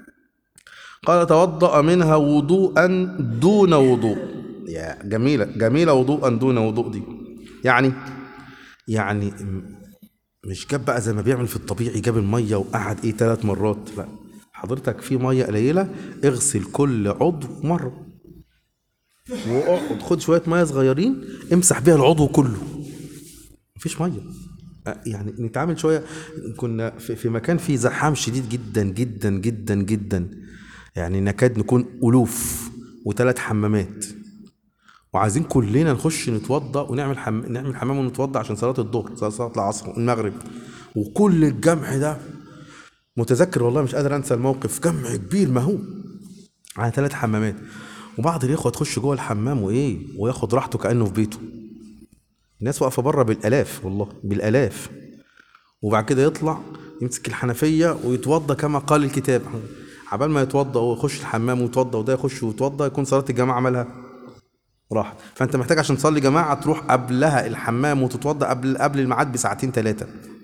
قال توضأ منها وضوءا دون وضوء يا جميلة جميلة وضوءا دون وضوء دي يعني يعني م- مش جاب بقى زي ما بيعمل في الطبيعي جاب المية وقعد ايه ثلاث مرات لا حضرتك في مية قليلة اغسل كل عضو مرة واقعد خد شوية مية صغيرين امسح بيها العضو كله مفيش مية أ- يعني نتعامل شوية كنا في في مكان فيه زحام شديد جدا جدا جدا جدا يعني نكاد نكون ألوف وثلاث حمامات وعايزين كلنا نخش نتوضا ونعمل حم... نعمل حمام ونتوضا عشان صلاه الظهر صلاه صلاة العصر والمغرب وكل الجمع ده متذكر والله مش قادر انسى الموقف جمع كبير مهول على ثلاث حمامات وبعض الاخوه تخش جوه الحمام وايه وياخد راحته كانه في بيته الناس واقفه بره بالالاف والله بالالاف وبعد كده يطلع يمسك الحنفيه ويتوضا كما قال الكتاب عبال ما يتوضا ويخش الحمام ويتوضا وده يخش ويتوضا يكون صلاه الجماعه عملها راحت فانت محتاج عشان تصلي جماعه تروح قبلها الحمام وتتوضا قبل قبل الميعاد بساعتين ثلاثه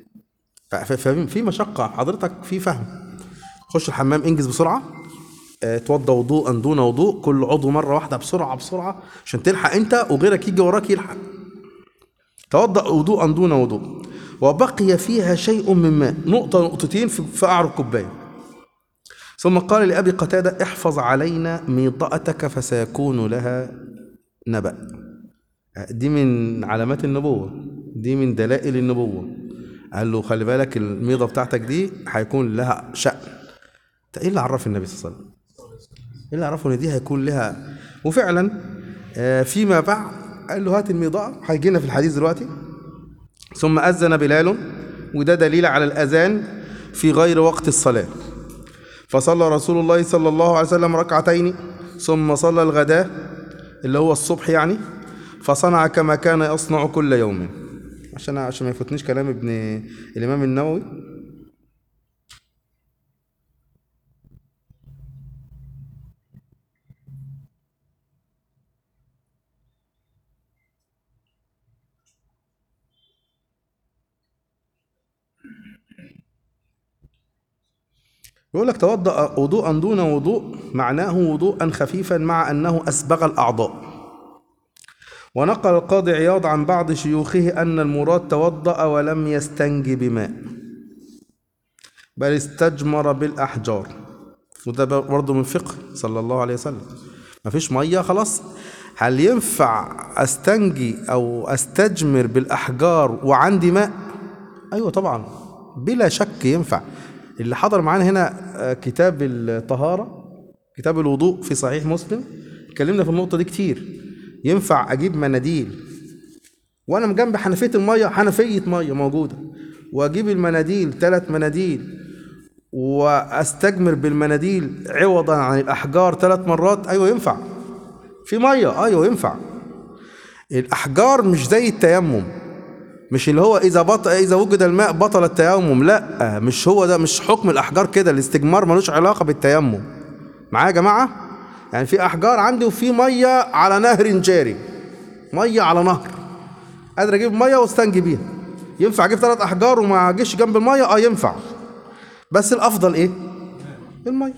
ففي مشقه حضرتك في فهم خش الحمام انجز بسرعه آه، اتوضى وضوءا دون وضوء كل عضو مره واحده بسرعه بسرعه عشان تلحق انت وغيرك يجي وراك يلحق توضا وضوءا دون وضوء وبقي فيها شيء من ماء نقطه نقطتين في في قعر الكوبايه ثم قال لأبي قتادة احفظ علينا ميضأتك فسيكون لها نبأ دي من علامات النبوة دي من دلائل النبوة قال له خلي بالك الميضة بتاعتك دي هيكون لها شأن ده ايه اللي عرف النبي صلى الله عليه وسلم ايه اللي عرفه ان دي هيكون لها وفعلا آه، فيما بعد قال له هات الميضاء هيجينا في الحديث دلوقتي ثم أذن بلال وده دليل على الأذان في غير وقت الصلاة فصلى رسول الله صلى الله عليه وسلم ركعتين ثم صلى الغداء اللي هو الصبح يعني فصنع كما كان يصنع كل يوم عشان عشان ما يفوتنيش كلام ابن الإمام النووي يقول لك توضأ وضوءا دون وضوء معناه وضوءا خفيفا مع أنه أسبغ الأعضاء ونقل القاضي عياض عن بعض شيوخه أن المراد توضأ ولم يستنج بماء بل استجمر بالأحجار وده برضه من فقه صلى الله عليه وسلم مفيش مية خلاص هل ينفع أستنجي أو أستجمر بالأحجار وعندي ماء أيوة طبعا بلا شك ينفع اللي حضر معانا هنا آه، كتاب الطهارة كتاب الوضوء في صحيح مسلم اتكلمنا في النقطة دي كتير ينفع أجيب مناديل وأنا جنب حنفية المية حنفية مية موجودة وأجيب المناديل ثلاث مناديل واستجمر بالمناديل عوضا عن الاحجار ثلاث مرات ايوه ينفع في ميه ايوه ينفع الاحجار مش زي التيمم مش اللي هو اذا بط... اذا وجد الماء بطل التيمم لا مش هو ده مش حكم الاحجار كده الاستجمار ملوش علاقه بالتيمم معايا يا جماعه يعني في احجار عندي وفي ميه على نهر جاري ميه على نهر قادر اجيب ميه واستنجي بيها ينفع اجيب ثلاث احجار وما اجيش جنب الميه اه ينفع بس الافضل ايه الميه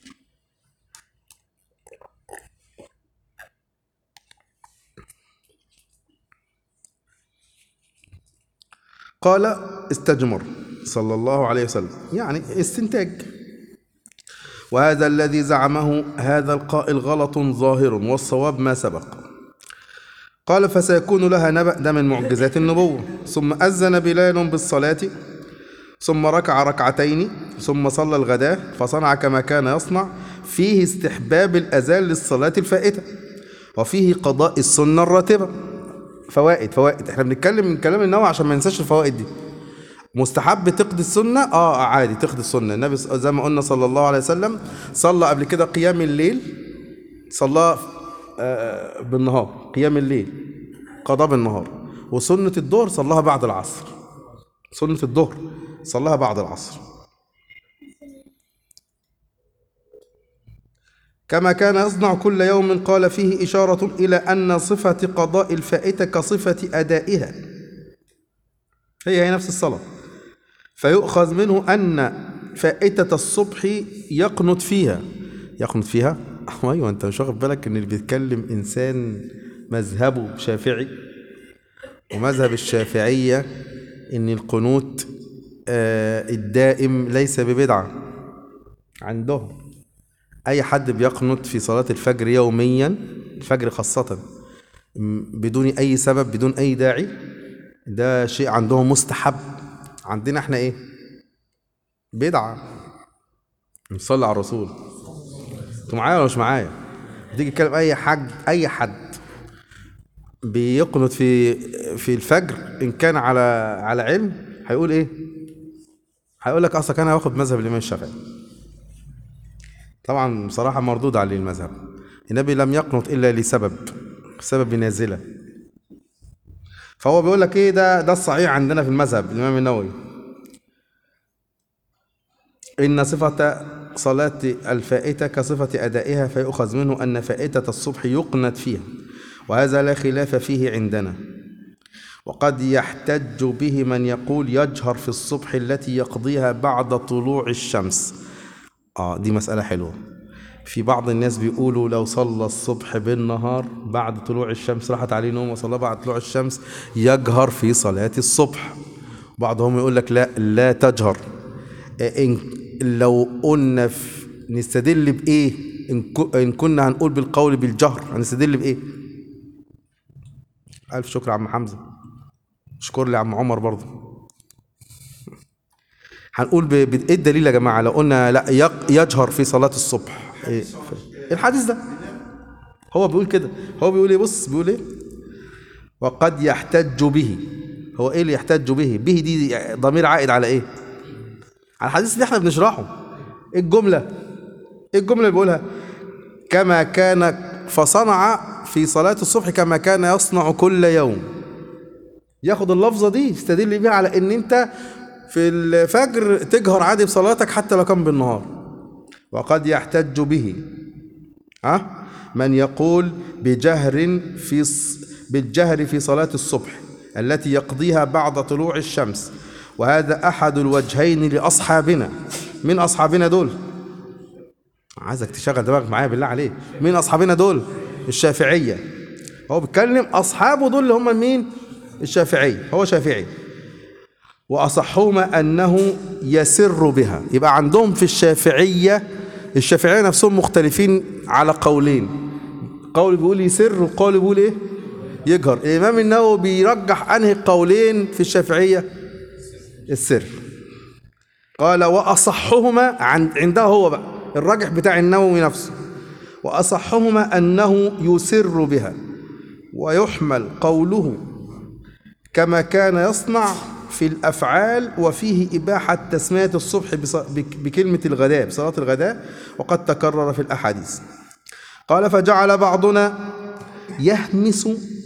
قال استجمر صلى الله عليه وسلم يعني استنتاج وهذا الذي زعمه هذا القائل غلط ظاهر والصواب ما سبق قال فسيكون لها نبأ ده من معجزات النبوة ثم أذن بلال بالصلاة ثم ركع ركعتين ثم صلى الغداء فصنع كما كان يصنع فيه استحباب الأذان للصلاة الفائتة وفيه قضاء السنة الراتبة فوائد فوائد احنا بنتكلم من كلام النووي عشان ما ننساش الفوائد دي مستحب تقضي السنة اه عادي تقضي السنة النبي ص- زي ما قلنا صلى الله عليه وسلم صلى قبل كده قيام الليل صلى آه بالنهار قيام الليل قضاء بالنهار وسنة الظهر صلاها بعد العصر سنة الظهر صلاها بعد العصر كما كان يصنع كل يوم قال فيه إشارة إلى أن صفة قضاء الفائتة كصفة أدائها هي هي نفس الصلاة فيؤخذ منه أن فائتة الصبح يقنط فيها يقنط فيها أيوة أنت مش واخد بالك إن اللي بيتكلم إنسان مذهبه شافعي ومذهب الشافعية إن القنوت آه، الدائم ليس ببدعة عندهم أي حد بيقنط في صلاة الفجر يوميا الفجر خاصة م- بدون أي سبب بدون أي داعي ده شيء عندهم مستحب عندنا احنا ايه بدعة نصلي على الرسول انتوا معايا ولا مش معايا تيجي تكلم اي حد اي حد بيقنط في في الفجر ان كان على على علم هيقول ايه هيقول لك اصلا كان هياخد مذهب الامام الشافعي طبعا بصراحة مردود عليه المذهب النبي لم يقنط إلا لسبب سبب نازلة فهو بيقول لك ايه ده ده الصحيح عندنا في المذهب الامام النووي ان صفه صلاه الفائته كصفه ادائها فيؤخذ منه ان فائته الصبح يقنت فيها وهذا لا خلاف فيه عندنا وقد يحتج به من يقول يجهر في الصبح التي يقضيها بعد طلوع الشمس اه دي مسألة حلوة في بعض الناس بيقولوا لو صلى الصبح بالنهار بعد طلوع الشمس راحت عليه نوم وصلى بعد طلوع الشمس يجهر في صلاة الصبح بعضهم يقول لك لا لا تجهر آه، إن لو قلنا في نستدل بإيه إن, كو- إن كنا هنقول بالقول بالجهر هنستدل بإيه ألف شكر يا عم حمزة شكر لي يا عم عمر برضه هنقول ب... ب... ايه الدليل يا جماعه لو قلنا لا يق... يجهر في صلاه الصبح إيه؟ ف- الحديث ده هو بيقول كده هو بيقول ايه بص بيقول ايه وقد يحتج به هو ايه اللي يحتج به به دي ضمير عائد على ايه على الحديث اللي احنا بنشرحه ايه الجمله ايه الجمله اللي بيقولها كما كان فصنع في صلاه الصبح كما كان يصنع كل يوم ياخد اللفظه دي يستدل بيها على ان انت في الفجر تجهر عادي بصلاتك حتى لو كان بالنهار وقد يحتج به ها من يقول بجهر في ص- بالجهر في صلاة الصبح التي يقضيها بعد طلوع الشمس وهذا أحد الوجهين لأصحابنا من أصحابنا دول عايزك تشغل دماغك معايا بالله عليك مين أصحابنا دول الشافعية هو بيتكلم أصحابه دول اللي هم مين الشافعية هو شافعي وأصحهما أنه يسر بها يبقى عندهم في الشافعية الشافعية نفسهم مختلفين على قولين قول بيقول يسر وقول بيقول إيه يجهر الإمام النووي بيرجح أنهي قولين في الشافعية السر قال وأصحهما عند عنده هو بقى الراجح بتاع النووي نفسه وأصحهما أنه يسر بها ويحمل قوله كما كان يصنع في الأفعال وفيه إباحة تسمية الصبح بص- بك- بكلمة الغداء بصلاة الغداء وقد تكرر في الأحاديث قال فجعل بعضنا يهمس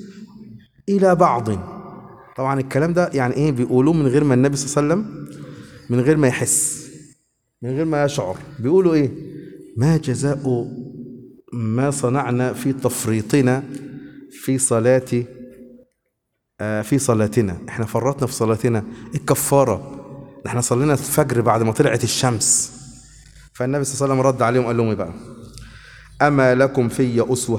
إلى بعض طبعا الكلام ده يعني إيه بيقولوه من غير ما النبي صلى الله عليه وسلم من غير ما يحس من غير ما يشعر بيقولوا إيه ما جزاء ما صنعنا في تفريطنا في صلاة آه، في صلاتنا احنا فرطنا في صلاتنا الكفارة احنا صلينا الفجر بعد ما طلعت الشمس فالنبي صلى الله عليه وسلم رد عليهم قال لهم ايه بقى أما لكم في أسوة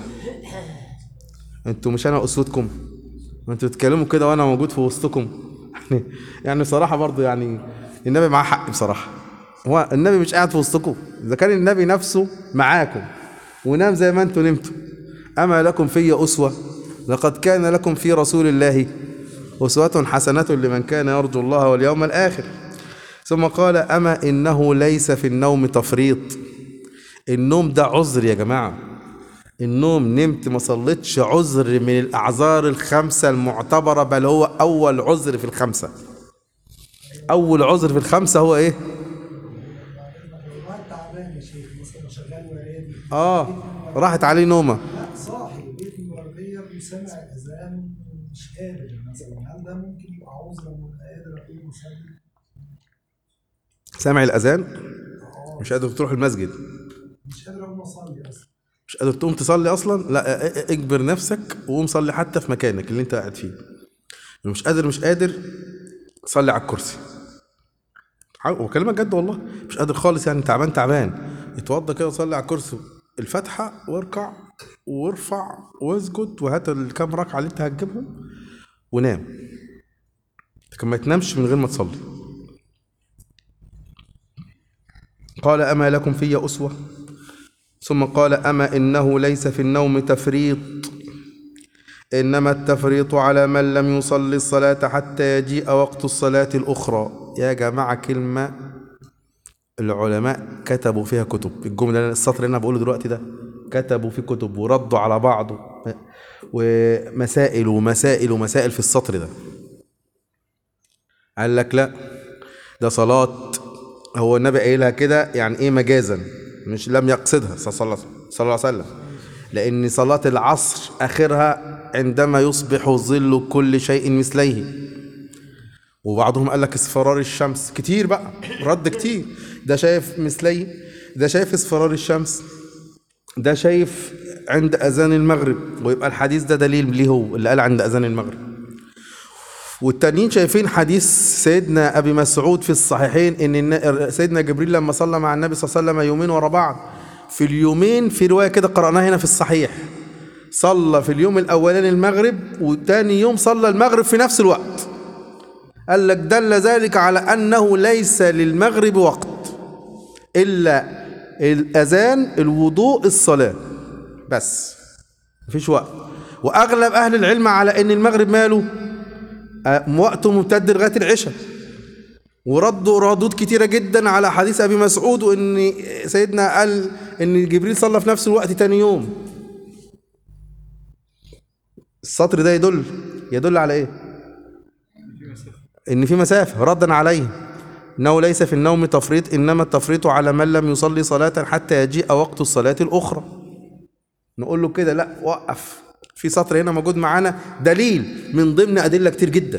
انتوا مش أنا أسوتكم انتوا تتكلموا كده وأنا موجود في وسطكم يعني يعني بصراحة برضو يعني النبي معاه حق بصراحة هو النبي مش قاعد في وسطكم إذا كان النبي نفسه معاكم ونام زي ما انتوا نمتوا أما لكم في أسوة لقد كان لكم في رسول الله أسوة حسنة لمن كان يرجو الله واليوم الآخر ثم قال أما إنه ليس في النوم تفريط النوم ده عذر يا جماعة النوم نمت ما صليتش عذر من الأعذار الخمسة المعتبرة بل هو أول عذر في الخمسة أول عذر في الخمسة هو إيه؟ الواحد تعبان يا شيخ مثلا شغال وعيادي آه راحت عليه نومة لا صاحي وبيت المرضية وسمع الأذان مش قادر مثلا هل ده ممكن يبقى عذر إنه قادر أقوم أصلي؟ سامع الأذان مش قادر تروح المسجد مش قادر أقوم أصلي أصلا مش قادر تقوم تصلي اصلا لا ا- ا- اجبر نفسك وقوم صلي حتى في مكانك اللي انت قاعد فيه لو مش قادر مش قادر صلي على الكرسي ح- وكلمة جد والله مش قادر خالص يعني تعبان تعبان اتوضى كده وصلي على الكرسي الفاتحة واركع وارفع واسجد وهات الكام ركعة اللي انت هتجيبهم ونام لكن ما تنامش من غير ما تصلي قال أما لكم في أسوة ثم قال أما إنه ليس في النوم تفريط إنما التفريط على من لم يصلي الصلاة حتى يجيء وقت الصلاة الأخرى يا جماعة كلمة العلماء كتبوا فيها كتب الجملة السطر اللي أنا بقوله دلوقتي ده كتبوا فيه كتب وردوا على بعض ومسائل ومسائل ومسائل في السطر ده قال لك لا ده صلاة هو النبي قايلها كده يعني ايه مجازا مش لم يقصدها صلى الله صلى الله عليه وسلم لأن صلاة العصر آخرها عندما يصبح ظل كل شيء مثليه وبعضهم قال لك اصفرار الشمس كتير بقى رد كتير ده شايف مثليه ده شايف اصفرار الشمس ده شايف عند أذان المغرب ويبقى الحديث ده دليل ليه هو اللي قال عند أذان المغرب والتانيين شايفين حديث سيدنا ابي مسعود في الصحيحين ان الن- سيدنا جبريل لما صلى مع النبي صلى الله عليه وسلم يومين ورا بعض في اليومين في روايه كده قراناها هنا في الصحيح صلى في اليوم الاولاني المغرب وتاني يوم صلى المغرب في نفس الوقت قال لك دل ذلك على انه ليس للمغرب وقت الا الاذان الوضوء الصلاه بس مفيش وقت واغلب اهل العلم على ان المغرب ماله آه، وقته ممتد لغايه العشاء وردوا ردود كتيرة جدا على حديث أبي مسعود وإن سيدنا قال إن جبريل صلى في نفس الوقت تاني يوم السطر ده يدل يدل على إيه؟ إن في مسافة ردا عليه إنه ليس في النوم تفريط إنما التفريط على من لم يصلي صلاة حتى يجيء وقت الصلاة الأخرى نقول له كده لا وقف في سطر هنا موجود معانا دليل من ضمن أدلة كتير جدا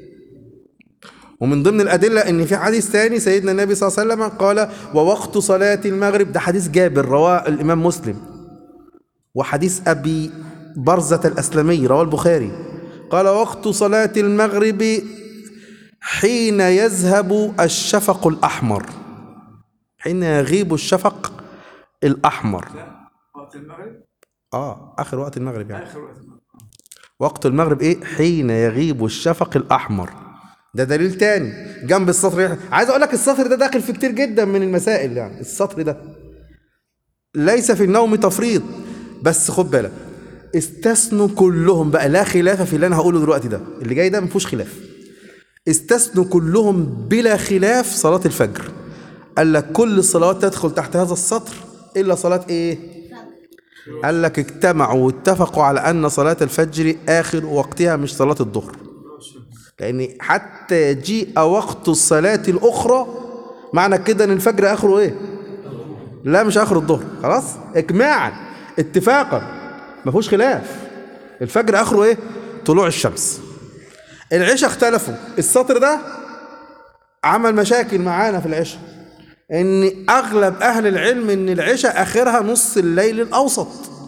ومن ضمن الأدلة إن في حديث ثاني سيدنا النبي صلى الله عليه وسلم قال ووقت صلاة المغرب ده حديث جابر رواه الإمام مسلم وحديث أبي برزة الأسلمي رواه البخاري قال وقت صلاة المغرب حين يذهب الشفق الأحمر حين يغيب الشفق الأحمر وقت المغرب آه آخر وقت المغرب يعني اخر وقت المغرب وقت المغرب ايه حين يغيب الشفق الاحمر ده دليل تاني جنب السطر عايز اقول لك السطر ده داخل في كتير جدا من المسائل يعني السطر ده ليس في النوم تفريط بس خد بالك استثنوا كلهم بقى لا خلاف في اللي انا هقوله دلوقتي ده اللي جاي ده ما فيهوش خلاف استثنوا كلهم بلا خلاف صلاة الفجر قال لك كل الصلوات تدخل تحت هذا السطر الا صلاة ايه قال لك اجتمعوا واتفقوا على ان صلاة الفجر اخر وقتها مش صلاة الظهر لأن حتى يجيء وقت الصلاة الأخرى معنى كده إن الفجر آخره إيه؟ لا مش آخر الظهر خلاص؟ إجماعا اتفاقا ما فيهوش خلاف الفجر آخره إيه؟ طلوع الشمس العشاء اختلفوا السطر ده عمل مشاكل معانا في العشاء ان اغلب اهل العلم ان العشاء اخرها نص الليل الاوسط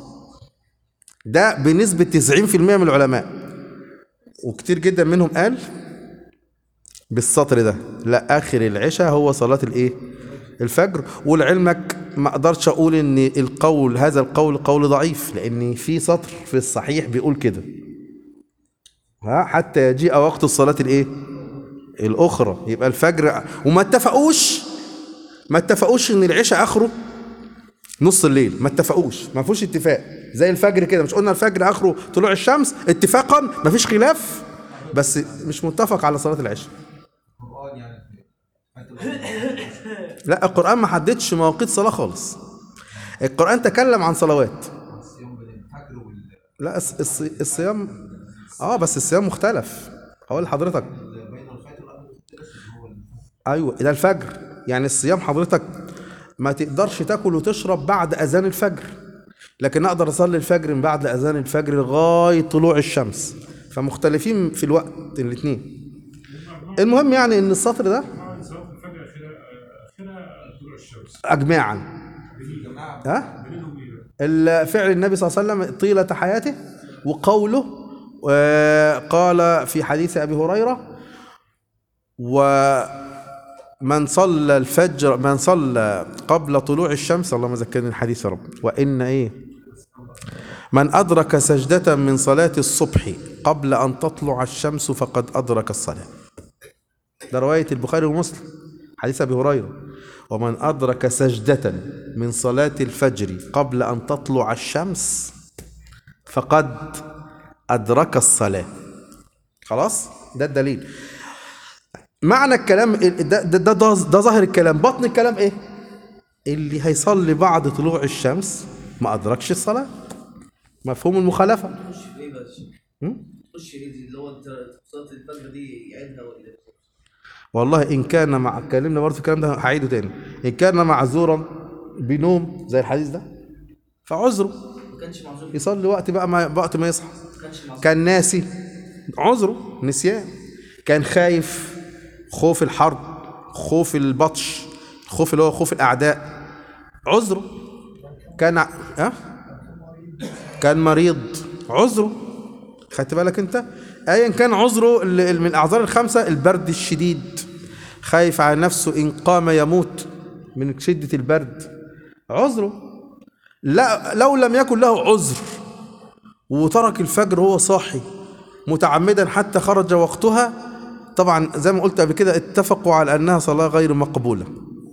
ده بنسبة 90% من العلماء وكتير جدا منهم قال بالسطر ده لا اخر العشاء هو صلاة الايه الفجر ولعلمك ما اقدرش اقول ان القول هذا القول قول ضعيف لان في سطر في الصحيح بيقول كده ها حتى يجيء وقت الصلاة الايه الاخرى يبقى الفجر وما اتفقوش ما اتفقوش ان العشاء اخره نص الليل ما اتفقوش ما فيهوش اتفاق زي الفجر كده مش قلنا الفجر اخره طلوع الشمس اتفاقا ما فيش خلاف بس مش متفق على صلاة العشاء القرآن يعني لا القرآن ما حددش مواقيت صلاة خالص القرآن تكلم عن صلوات الصيام بين الفجر وال لا الص- الص- الصيام اه بس الصيام مختلف هقول لحضرتك بين الفجر والأمر مختلف هو الفجر. ايوه ده الفجر يعني الصيام حضرتك ما تقدرش تاكل وتشرب بعد اذان الفجر لكن اقدر اصلي الفجر من بعد اذان الفجر لغايه طلوع الشمس فمختلفين في الوقت الاثنين المهم يعني ان السطر ده طبعا صلاه الفجر اخرها اخرها طلوع الشمس اجماعا ها دليلهم ايه بقى؟ ال- فعل النبي صلى الله عليه وسلم طيلة حياته وقوله آه، قال في حديث أبي هريرة ومن صلى الفجر من صلى قبل طلوع الشمس اللهم ذكرني الحديث يا رب وإن إيه من أدرك سجدة من صلاة الصبح قبل أن تطلع الشمس فقد أدرك الصلاة ده رواية البخاري ومسلم حديث أبي هريرة ومن أدرك سجدة من صلاة الفجر قبل أن تطلع الشمس فقد أدرك الصلاة خلاص ده الدليل معنى الكلام ده, ده, ده, ده, ده ظاهر الكلام بطن الكلام ايه اللي هيصلي بعد طلوع الشمس ما أدركش الصلاة مفهوم المخالفة تخش في ايه بقى هم؟ تخش في ايه اللي هو انت صلاه الفجر دي يعيدها ولا إيه؟ والله إن كان مع اتكلمنا برضه في الكلام ده هعيده تاني إن كان معذورا بنوم زي الحديث ده فعذره ما كانش معذور يصلي وقت بقى ما وقت ما يصحى ما كانش معذور كان ناسي عذره نسيان كان خايف خوف الحرب خوف البطش خوف اللي هو خوف الأعداء عذره كان ع- أه؟ كان مريض عذره خدت بالك انت ايا كان عذره ال- ال- من الاعذار الخمسه البرد الشديد خايف على نفسه ان قام يموت من شده البرد عذره لا لو لم يكن له عذر وترك الفجر وهو صاحي متعمدا حتى خرج وقتها طبعا زي ما قلت قبل كده اتفقوا على انها صلاه غير مقبوله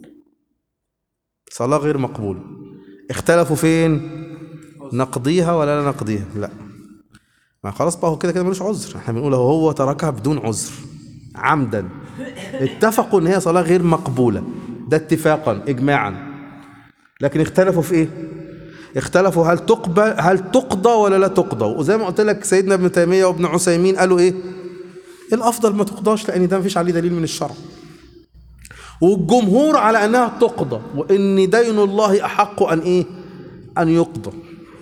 صلاه غير مقبوله اختلفوا فين نقضيها ولا لا نقضيها لا ما خلاص بقى هو كده كده ملوش عذر احنا بنقول هو هو تركها بدون عذر عمدا اتفقوا ان هي صلاه غير مقبوله ده اتفاقا اجماعا لكن اختلفوا في ايه اختلفوا هل تقبل هل تقضى ولا لا تقضى وزي ما قلت لك سيدنا ابن تيميه وابن عثيمين قالوا ايه الافضل ما تقضاش لان ده مفيش عليه دليل من الشرع والجمهور على انها تقضى وان دين الله احق ان ايه ان يقضى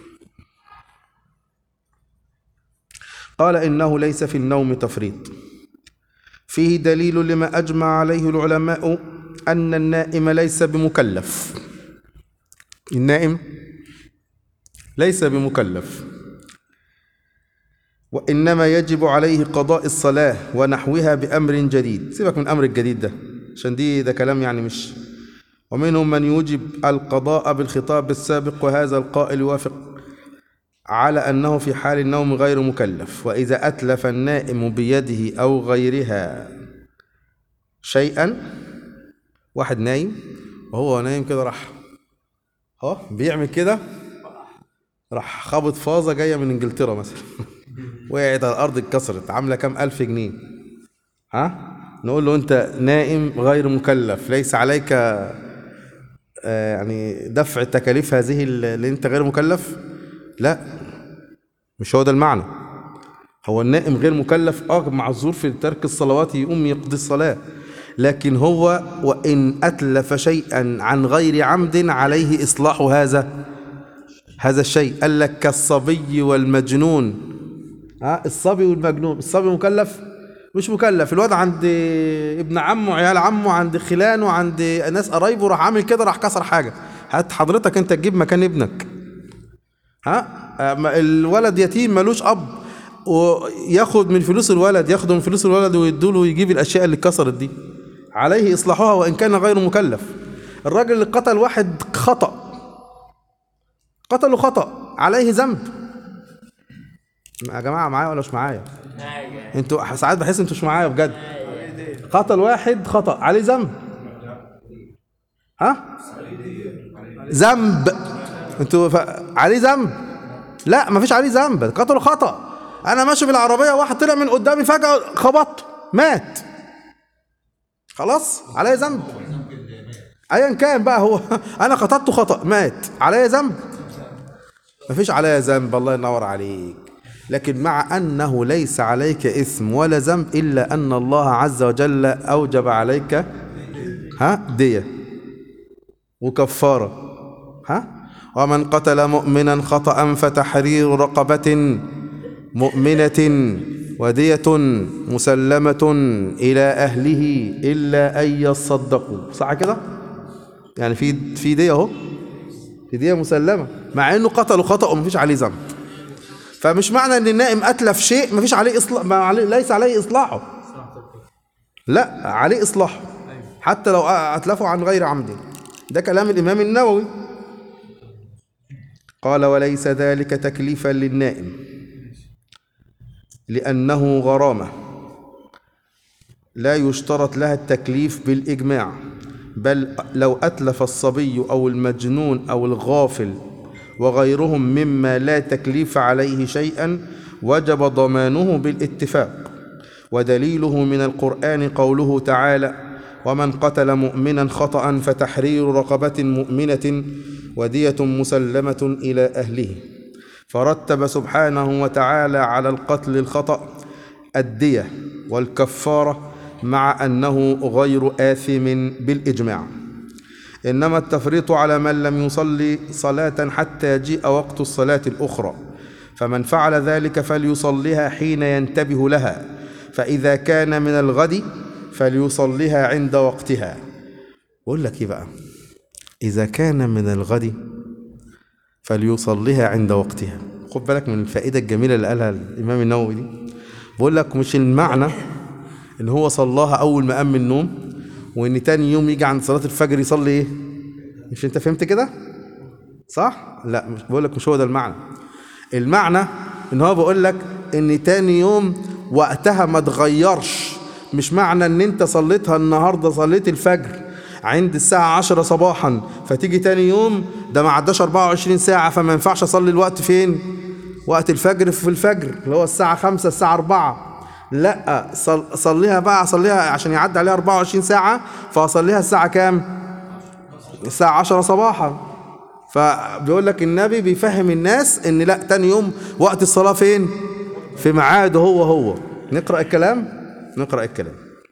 قال انه ليس في النوم تفريط فيه دليل لما اجمع عليه العلماء ان النائم ليس بمكلف النائم ليس بمكلف وإنما يجب عليه قضاء الصلاة ونحوها بأمر جديد سيبك من أمر الجديد ده عشان دي ده كلام يعني مش ومنهم من يوجب القضاء بالخطاب السابق وهذا القائل يوافق على أنه في حال النوم غير مكلف وإذا أتلف النائم بيده أو غيرها شيئا واحد نايم وهو نايم كده راح اه بيعمل كده راح خبط فازة جاية من انجلترا مثلا وقعت على الأرض اتكسرت عاملة كام ألف جنيه ها نقول له أنت نائم غير مكلف ليس عليك آه، يعني دفع تكاليف هذه اللي أنت غير مكلف لا مش هو ده المعنى هو النائم غير مكلف اه معذور في ترك الصلوات يقوم يقضي الصلاة لكن هو وإن أتلف شيئا عن غير عمد عليه إصلاح هذا هذا الشيء قال لك كالصبي والمجنون ها الصبي والمجنون الصبي مكلف مش مكلف الواد عند ابن عمه عيال عمه عند خلانه عند ناس قرايبه راح عامل كده راح كسر حاجه هات حضرتك انت تجيب مكان ابنك ها أما الولد يتيم ملوش اب وياخد من فلوس الولد ياخد من فلوس الولد ويدوله ويجيب الاشياء اللي اتكسرت دي عليه اصلاحها وان كان غير مكلف الراجل اللي قتل واحد خطأ قتله خطأ عليه ذنب يا جماعة معايا ولا مش معايا انتوا ساعات بحس انتوا مش معايا بجد قتل واحد خطأ عليه ذنب ها ذنب انتوا ف... عليه ذنب لا مفيش عليه ذنب قتله خطأ انا ماشي بالعربية واحد طلع من قدامي فجأة خبطته مات خلاص عليه ذنب ايا كان بقى هو انا قتلته خطأ مات عليه ذنب مفيش عليا ذنب الله ينور عليك لكن مع أنه ليس عليك إثم ولا ذنب إلا أن الله عز وجل أوجب عليك ها دية وكفارة ها ومن قتل مؤمنا خطأ فتحرير رقبة مؤمنة ودية مسلمة إلى أهله إلا أن يصدقوا صح كده؟ يعني في في دية أهو في دية مسلمة مع إنه قتلوا خطأ ومفيش عليه ذنب فمش معنى ان النائم اتلف شيء مفيش عليه اصلاح ما عليه ليس عليه اصلاحه لا عليه اصلاحه حتى لو اتلفه عن غير عمد ده كلام الامام النووي قال وليس ذلك تكليفا للنائم لانه غرامه لا يشترط لها التكليف بالاجماع بل لو اتلف الصبي او المجنون او الغافل وغيرهم مما لا تكليف عليه شيئا وجب ضمانه بالاتفاق ودليله من القرآن قوله تعالى ومن قتل مؤمنا خطأ فتحرير رقبة مؤمنة ودية مسلمة إلى أهله فرتب سبحانه وتعالى على القتل الخطأ الدية والكفارة مع أنه غير آثم بالإجماع إنما التفريط على من لم يصلي صلاة حتى يجيء وقت الصلاة الأخرى فمن فعل ذلك فليصليها حين ينتبه لها فإذا كان من الغد فليصليها عند وقتها بقول لك إيه بقى إذا كان من الغد فليصليها عند وقتها خد بالك من الفائدة الجميلة اللي قالها الإمام النووي دي بقول لك مش المعنى إن هو صلاها أول ما قام من النوم وان تاني يوم يجي عند صلاه الفجر يصلي ايه مش انت فهمت كده صح لا مش بقول لك مش هو ده المعنى المعنى ان هو بيقول لك ان تاني يوم وقتها ما تغيرش مش معنى ان انت صليتها النهارده صليت الفجر عند الساعة 10 صباحا فتيجي تاني يوم ده ما عداش 24 ساعة فما ينفعش اصلي الوقت فين؟ وقت الفجر في الفجر اللي هو الساعة 5 الساعة 4 لا صل... صليها بقى صليها عشان يعدي عليها 24 ساعة فأصليها الساعة كام؟ الساعة 10 صباحا فبيقول لك النبي بيفهم الناس ان لا تاني يوم وقت الصلاة فين؟ في ميعاده هو هو نقرأ الكلام؟ نقرأ الكلام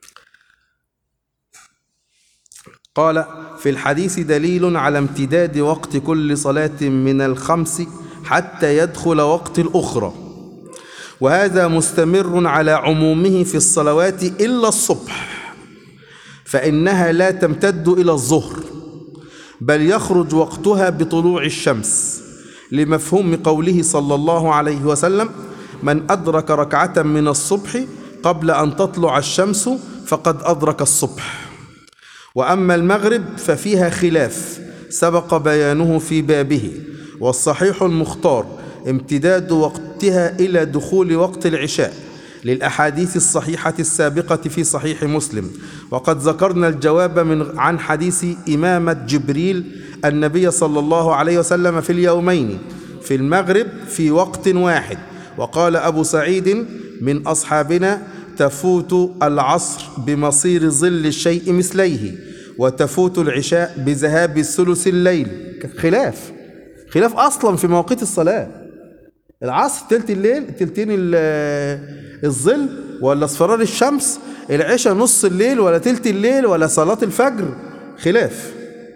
قال في الحديث دليل على امتداد وقت كل صلاة من الخمس حتى يدخل وقت الأخرى وهذا مستمر على عمومه في الصلوات إلا الصبح فإنها لا تمتد إلى الظهر بل يخرج وقتها بطلوع الشمس لمفهوم قوله صلى الله عليه وسلم من أدرك ركعة من الصبح قبل أن تطلع الشمس فقد أدرك الصبح وأما المغرب ففيها خلاف سبق بيانه في بابه والصحيح المختار امتداد وقتها إلى دخول وقت العشاء للأحاديث الصحيحة السابقة في صحيح مسلم وقد ذكرنا الجواب من عن حديث إمامة جبريل النبي صلى الله عليه وسلم في اليومين في المغرب في وقت واحد وقال أبو سعيد من أصحابنا تفوت العصر بمصير ظل الشيء مثليه وتفوت العشاء بذهاب ثلث الليل خلاف خلاف أصلا في مواقيت الصلاة العصر تلت الليل تلتين ال- الظل ولا اصفرار الشمس العشاء نص الليل ولا تلت الليل ولا صلاة الفجر خلاف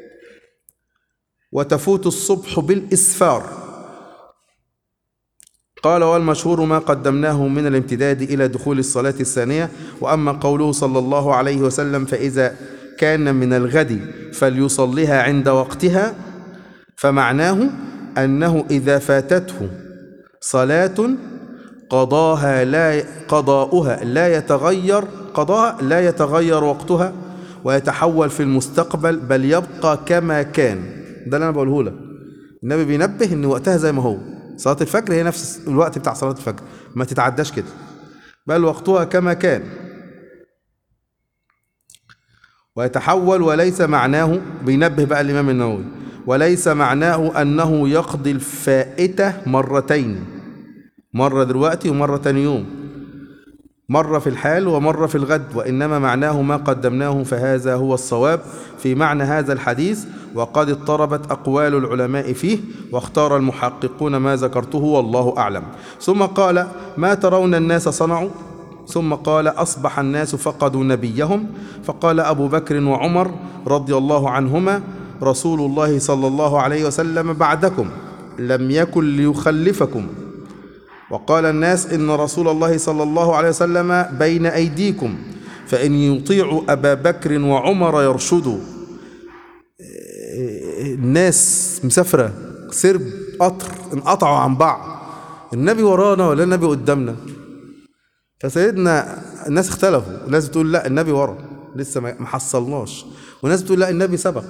وتفوت الصبح بالإسفار قال والمشهور ما قدمناه من الامتداد إلى دخول الصلاة الثانية وأما قوله صلى الله عليه وسلم فإذا كان من الغد فليصليها عند وقتها فمعناه أنه إذا فاتته صلاة قضاها لا قضاؤها لا يتغير قضاها لا يتغير وقتها ويتحول في المستقبل بل يبقى كما كان ده اللي انا بقوله لك النبي بينبه ان وقتها زي ما هو صلاة الفجر هي نفس الوقت بتاع صلاة الفجر ما تتعداش كده بل وقتها كما كان ويتحول وليس معناه بينبه بقى الإمام النووي وليس معناه أنه يقضي الفائتة مرتين مرة دلوقتي ومرة تاني يوم مرة في الحال ومرة في الغد وإنما معناه ما قدمناه فهذا هو الصواب في معنى هذا الحديث وقد اضطربت أقوال العلماء فيه واختار المحققون ما ذكرته والله أعلم ثم قال ما ترون الناس صنعوا ثم قال أصبح الناس فقدوا نبيهم فقال أبو بكر وعمر رضي الله عنهما رسول الله صلى الله عليه وسلم بعدكم لم يكن ليخلفكم وقال الناس إن رسول الله صلى الله عليه وسلم بين أيديكم فإن يطيعوا أبا بكر وعمر يرشدوا الناس مسافرة سرب قطر انقطعوا عن بعض النبي ورانا ولا النبي قدامنا فسيدنا الناس اختلفوا ناس بتقول لا النبي ورا لسه ما ما حصلناش وناس بتقول لا النبي سبق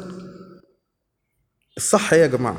الصح ايه يا جماعه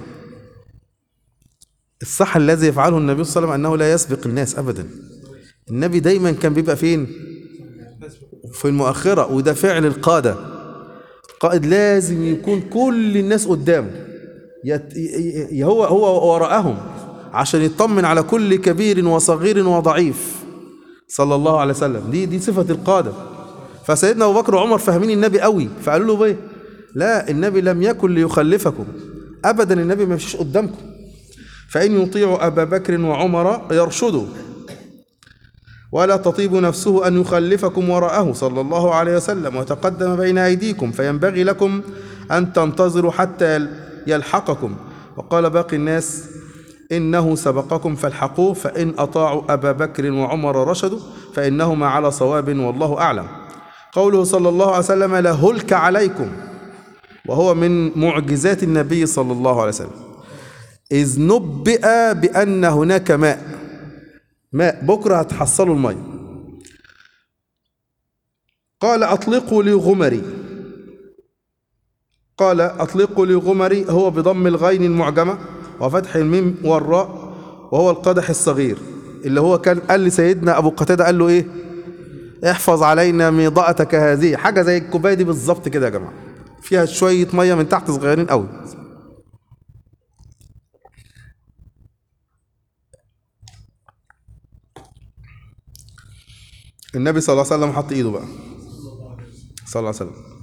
الصح الذي يفعله النبي صلى الله عليه وسلم انه لا يسبق الناس ابدا النبي دايما كان بيبقى فين في المؤخره وده فعل القاده القائد لازم يكون كل الناس قدامه يت... ي- ي- هو هو وراءهم عشان يطمن على كل كبير وصغير وضعيف صلى الله عليه وسلم دي دي صفة القادة فسيدنا أبو بكر وعمر فاهمين النبي قوي فقالوا له بيه لا النبي لم يكن ليخلفكم أبدا النبي ما يمشيش قدامكم فإن يطيعوا أبا بكر وعمر يرشدوا ولا تطيب نفسه أن يخلفكم وراءه صلى الله عليه وسلم وتقدم بين أيديكم فينبغي لكم أن تنتظروا حتى يلحقكم وقال باقي الناس إنه سبقكم فالحقوه فإن أطاعوا أبا بكر وعمر رشدوا فإنهما على صواب والله أعلم قوله صلى الله عليه وسلم لا هلك عليكم وهو من معجزات النبي صلى الله عليه وسلم إذ نبئ بأن هناك ماء ماء بكرة هتحصلوا المية قال أطلقوا لي غمري قال أطلقوا لي غمري هو بضم الغين المعجمة وفتح الميم والراء وهو القدح الصغير اللي هو كان قال لسيدنا أبو قتادة قال له إيه احفظ علينا ميضأتك هذه حاجة زي الكوباية دي بالظبط كده يا جماعة فيها شوية مية من تحت صغيرين قوي النبي صلى الله عليه وسلم حط ايده بقى صلى الله عليه وسلم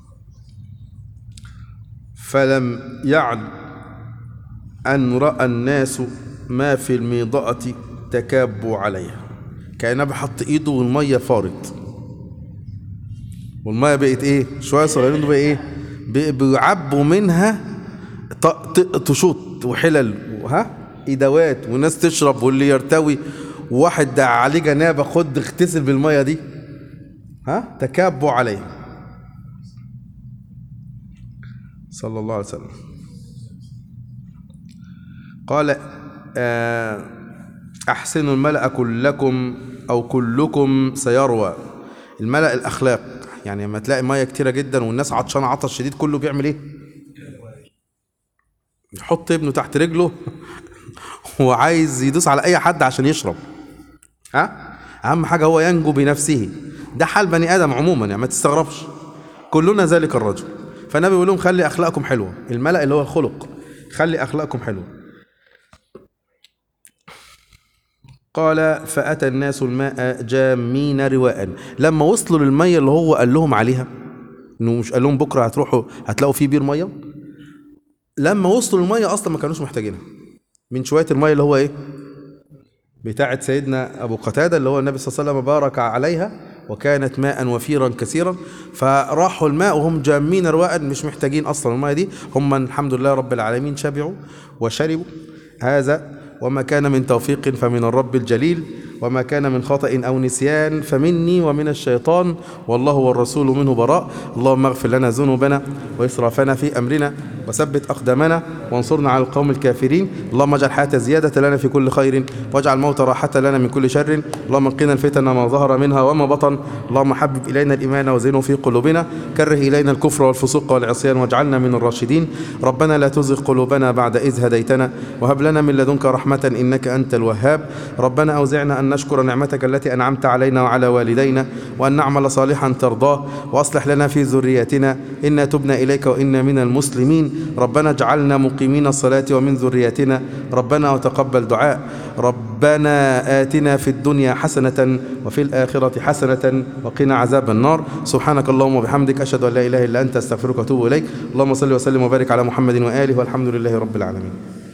فلم يعد أن رأى الناس ما في الميضأة تكابوا عليها كان النبي حط ايده والمية فارت والمية بقت ايه شوية صغيرين دول بقى ايه بي- بيعبوا منها ط- ط- تشوط وحلل ها ادوات والناس تشرب واللي يرتوي وواحد دع عليه جنابه خد اغتسل بالميه دي ها تكابوا عليه صلى الله عليه وسلم قال آه، احسنوا الملأ كلكم او كلكم سيروى الملأ الاخلاق يعني لما تلاقي ميه كتيره جدا والناس عطشانه عطش شديد كله بيعمل ايه يحط ابنه تحت رجله وعايز يدوس على اي حد عشان يشرب ها اهم حاجه هو ينجو بنفسه ده حال بني ادم عموما يعني ما تستغربش كلنا ذلك الرجل فالنبي بيقول لهم خلي اخلاقكم حلوه الملأ اللي هو الخلق خلي اخلاقكم حلوه قال فأتى الناس الماء جامين رواء لما وصلوا للمية اللي هو قال لهم عليها انه مش قال لهم بكره هتروحوا هتلاقوا فيه بير ميه لما وصلوا الميه اصلا ما كانوش محتاجينها من شويه الميه اللي هو ايه بتاعة سيدنا أبو قتادة اللي هو النبي صلى الله عليه وسلم بارك عليها وكانت ماء وفيرا كثيرا فراحوا الماء وهم جامين رواء مش محتاجين أصلا الماء دي هم الحمد لله رب العالمين شبعوا وشربوا هذا وما كان من توفيق فمن الرب الجليل وما كان من خطأ أو نسيان فمني ومن الشيطان والله والرسول منه براء اللهم اغفر لنا ذنوبنا وإسرافنا في أمرنا وثبت أقدامنا وانصرنا على القوم الكافرين اللهم اجعل الحياة زيادة لنا في كل خير واجعل الموت راحة لنا من كل شر اللهم قنا الفتن ما ظهر منها وما بطن اللهم حبب إلينا الإيمان وزينه في قلوبنا كره إلينا الكفر والفسوق والعصيان واجعلنا من الراشدين ربنا لا تزغ قلوبنا بعد إذ هديتنا وهب لنا من لدنك رحمة إنك أنت الوهاب ربنا أوزعنا أن نشكر نعمتك التي أنعمت علينا وعلى والدينا وأن نعمل صالحا ترضاه وأصلح لنا في ذريتنا إنا تبنا إليك وإنا من المسلمين ربنا اجعلنا مقيمين الصلاة ومن ذريتنا ربنا وتقبل دعاء ربنا آتنا في الدنيا حسنة وفي الآخرة حسنة وقنا عذاب النار سبحانك اللهم وبحمدك أشهد أن لا إله إلا أنت أستغفرك وأتوب إليك اللهم صل وسلم وبارك على محمد وآله والحمد لله رب العالمين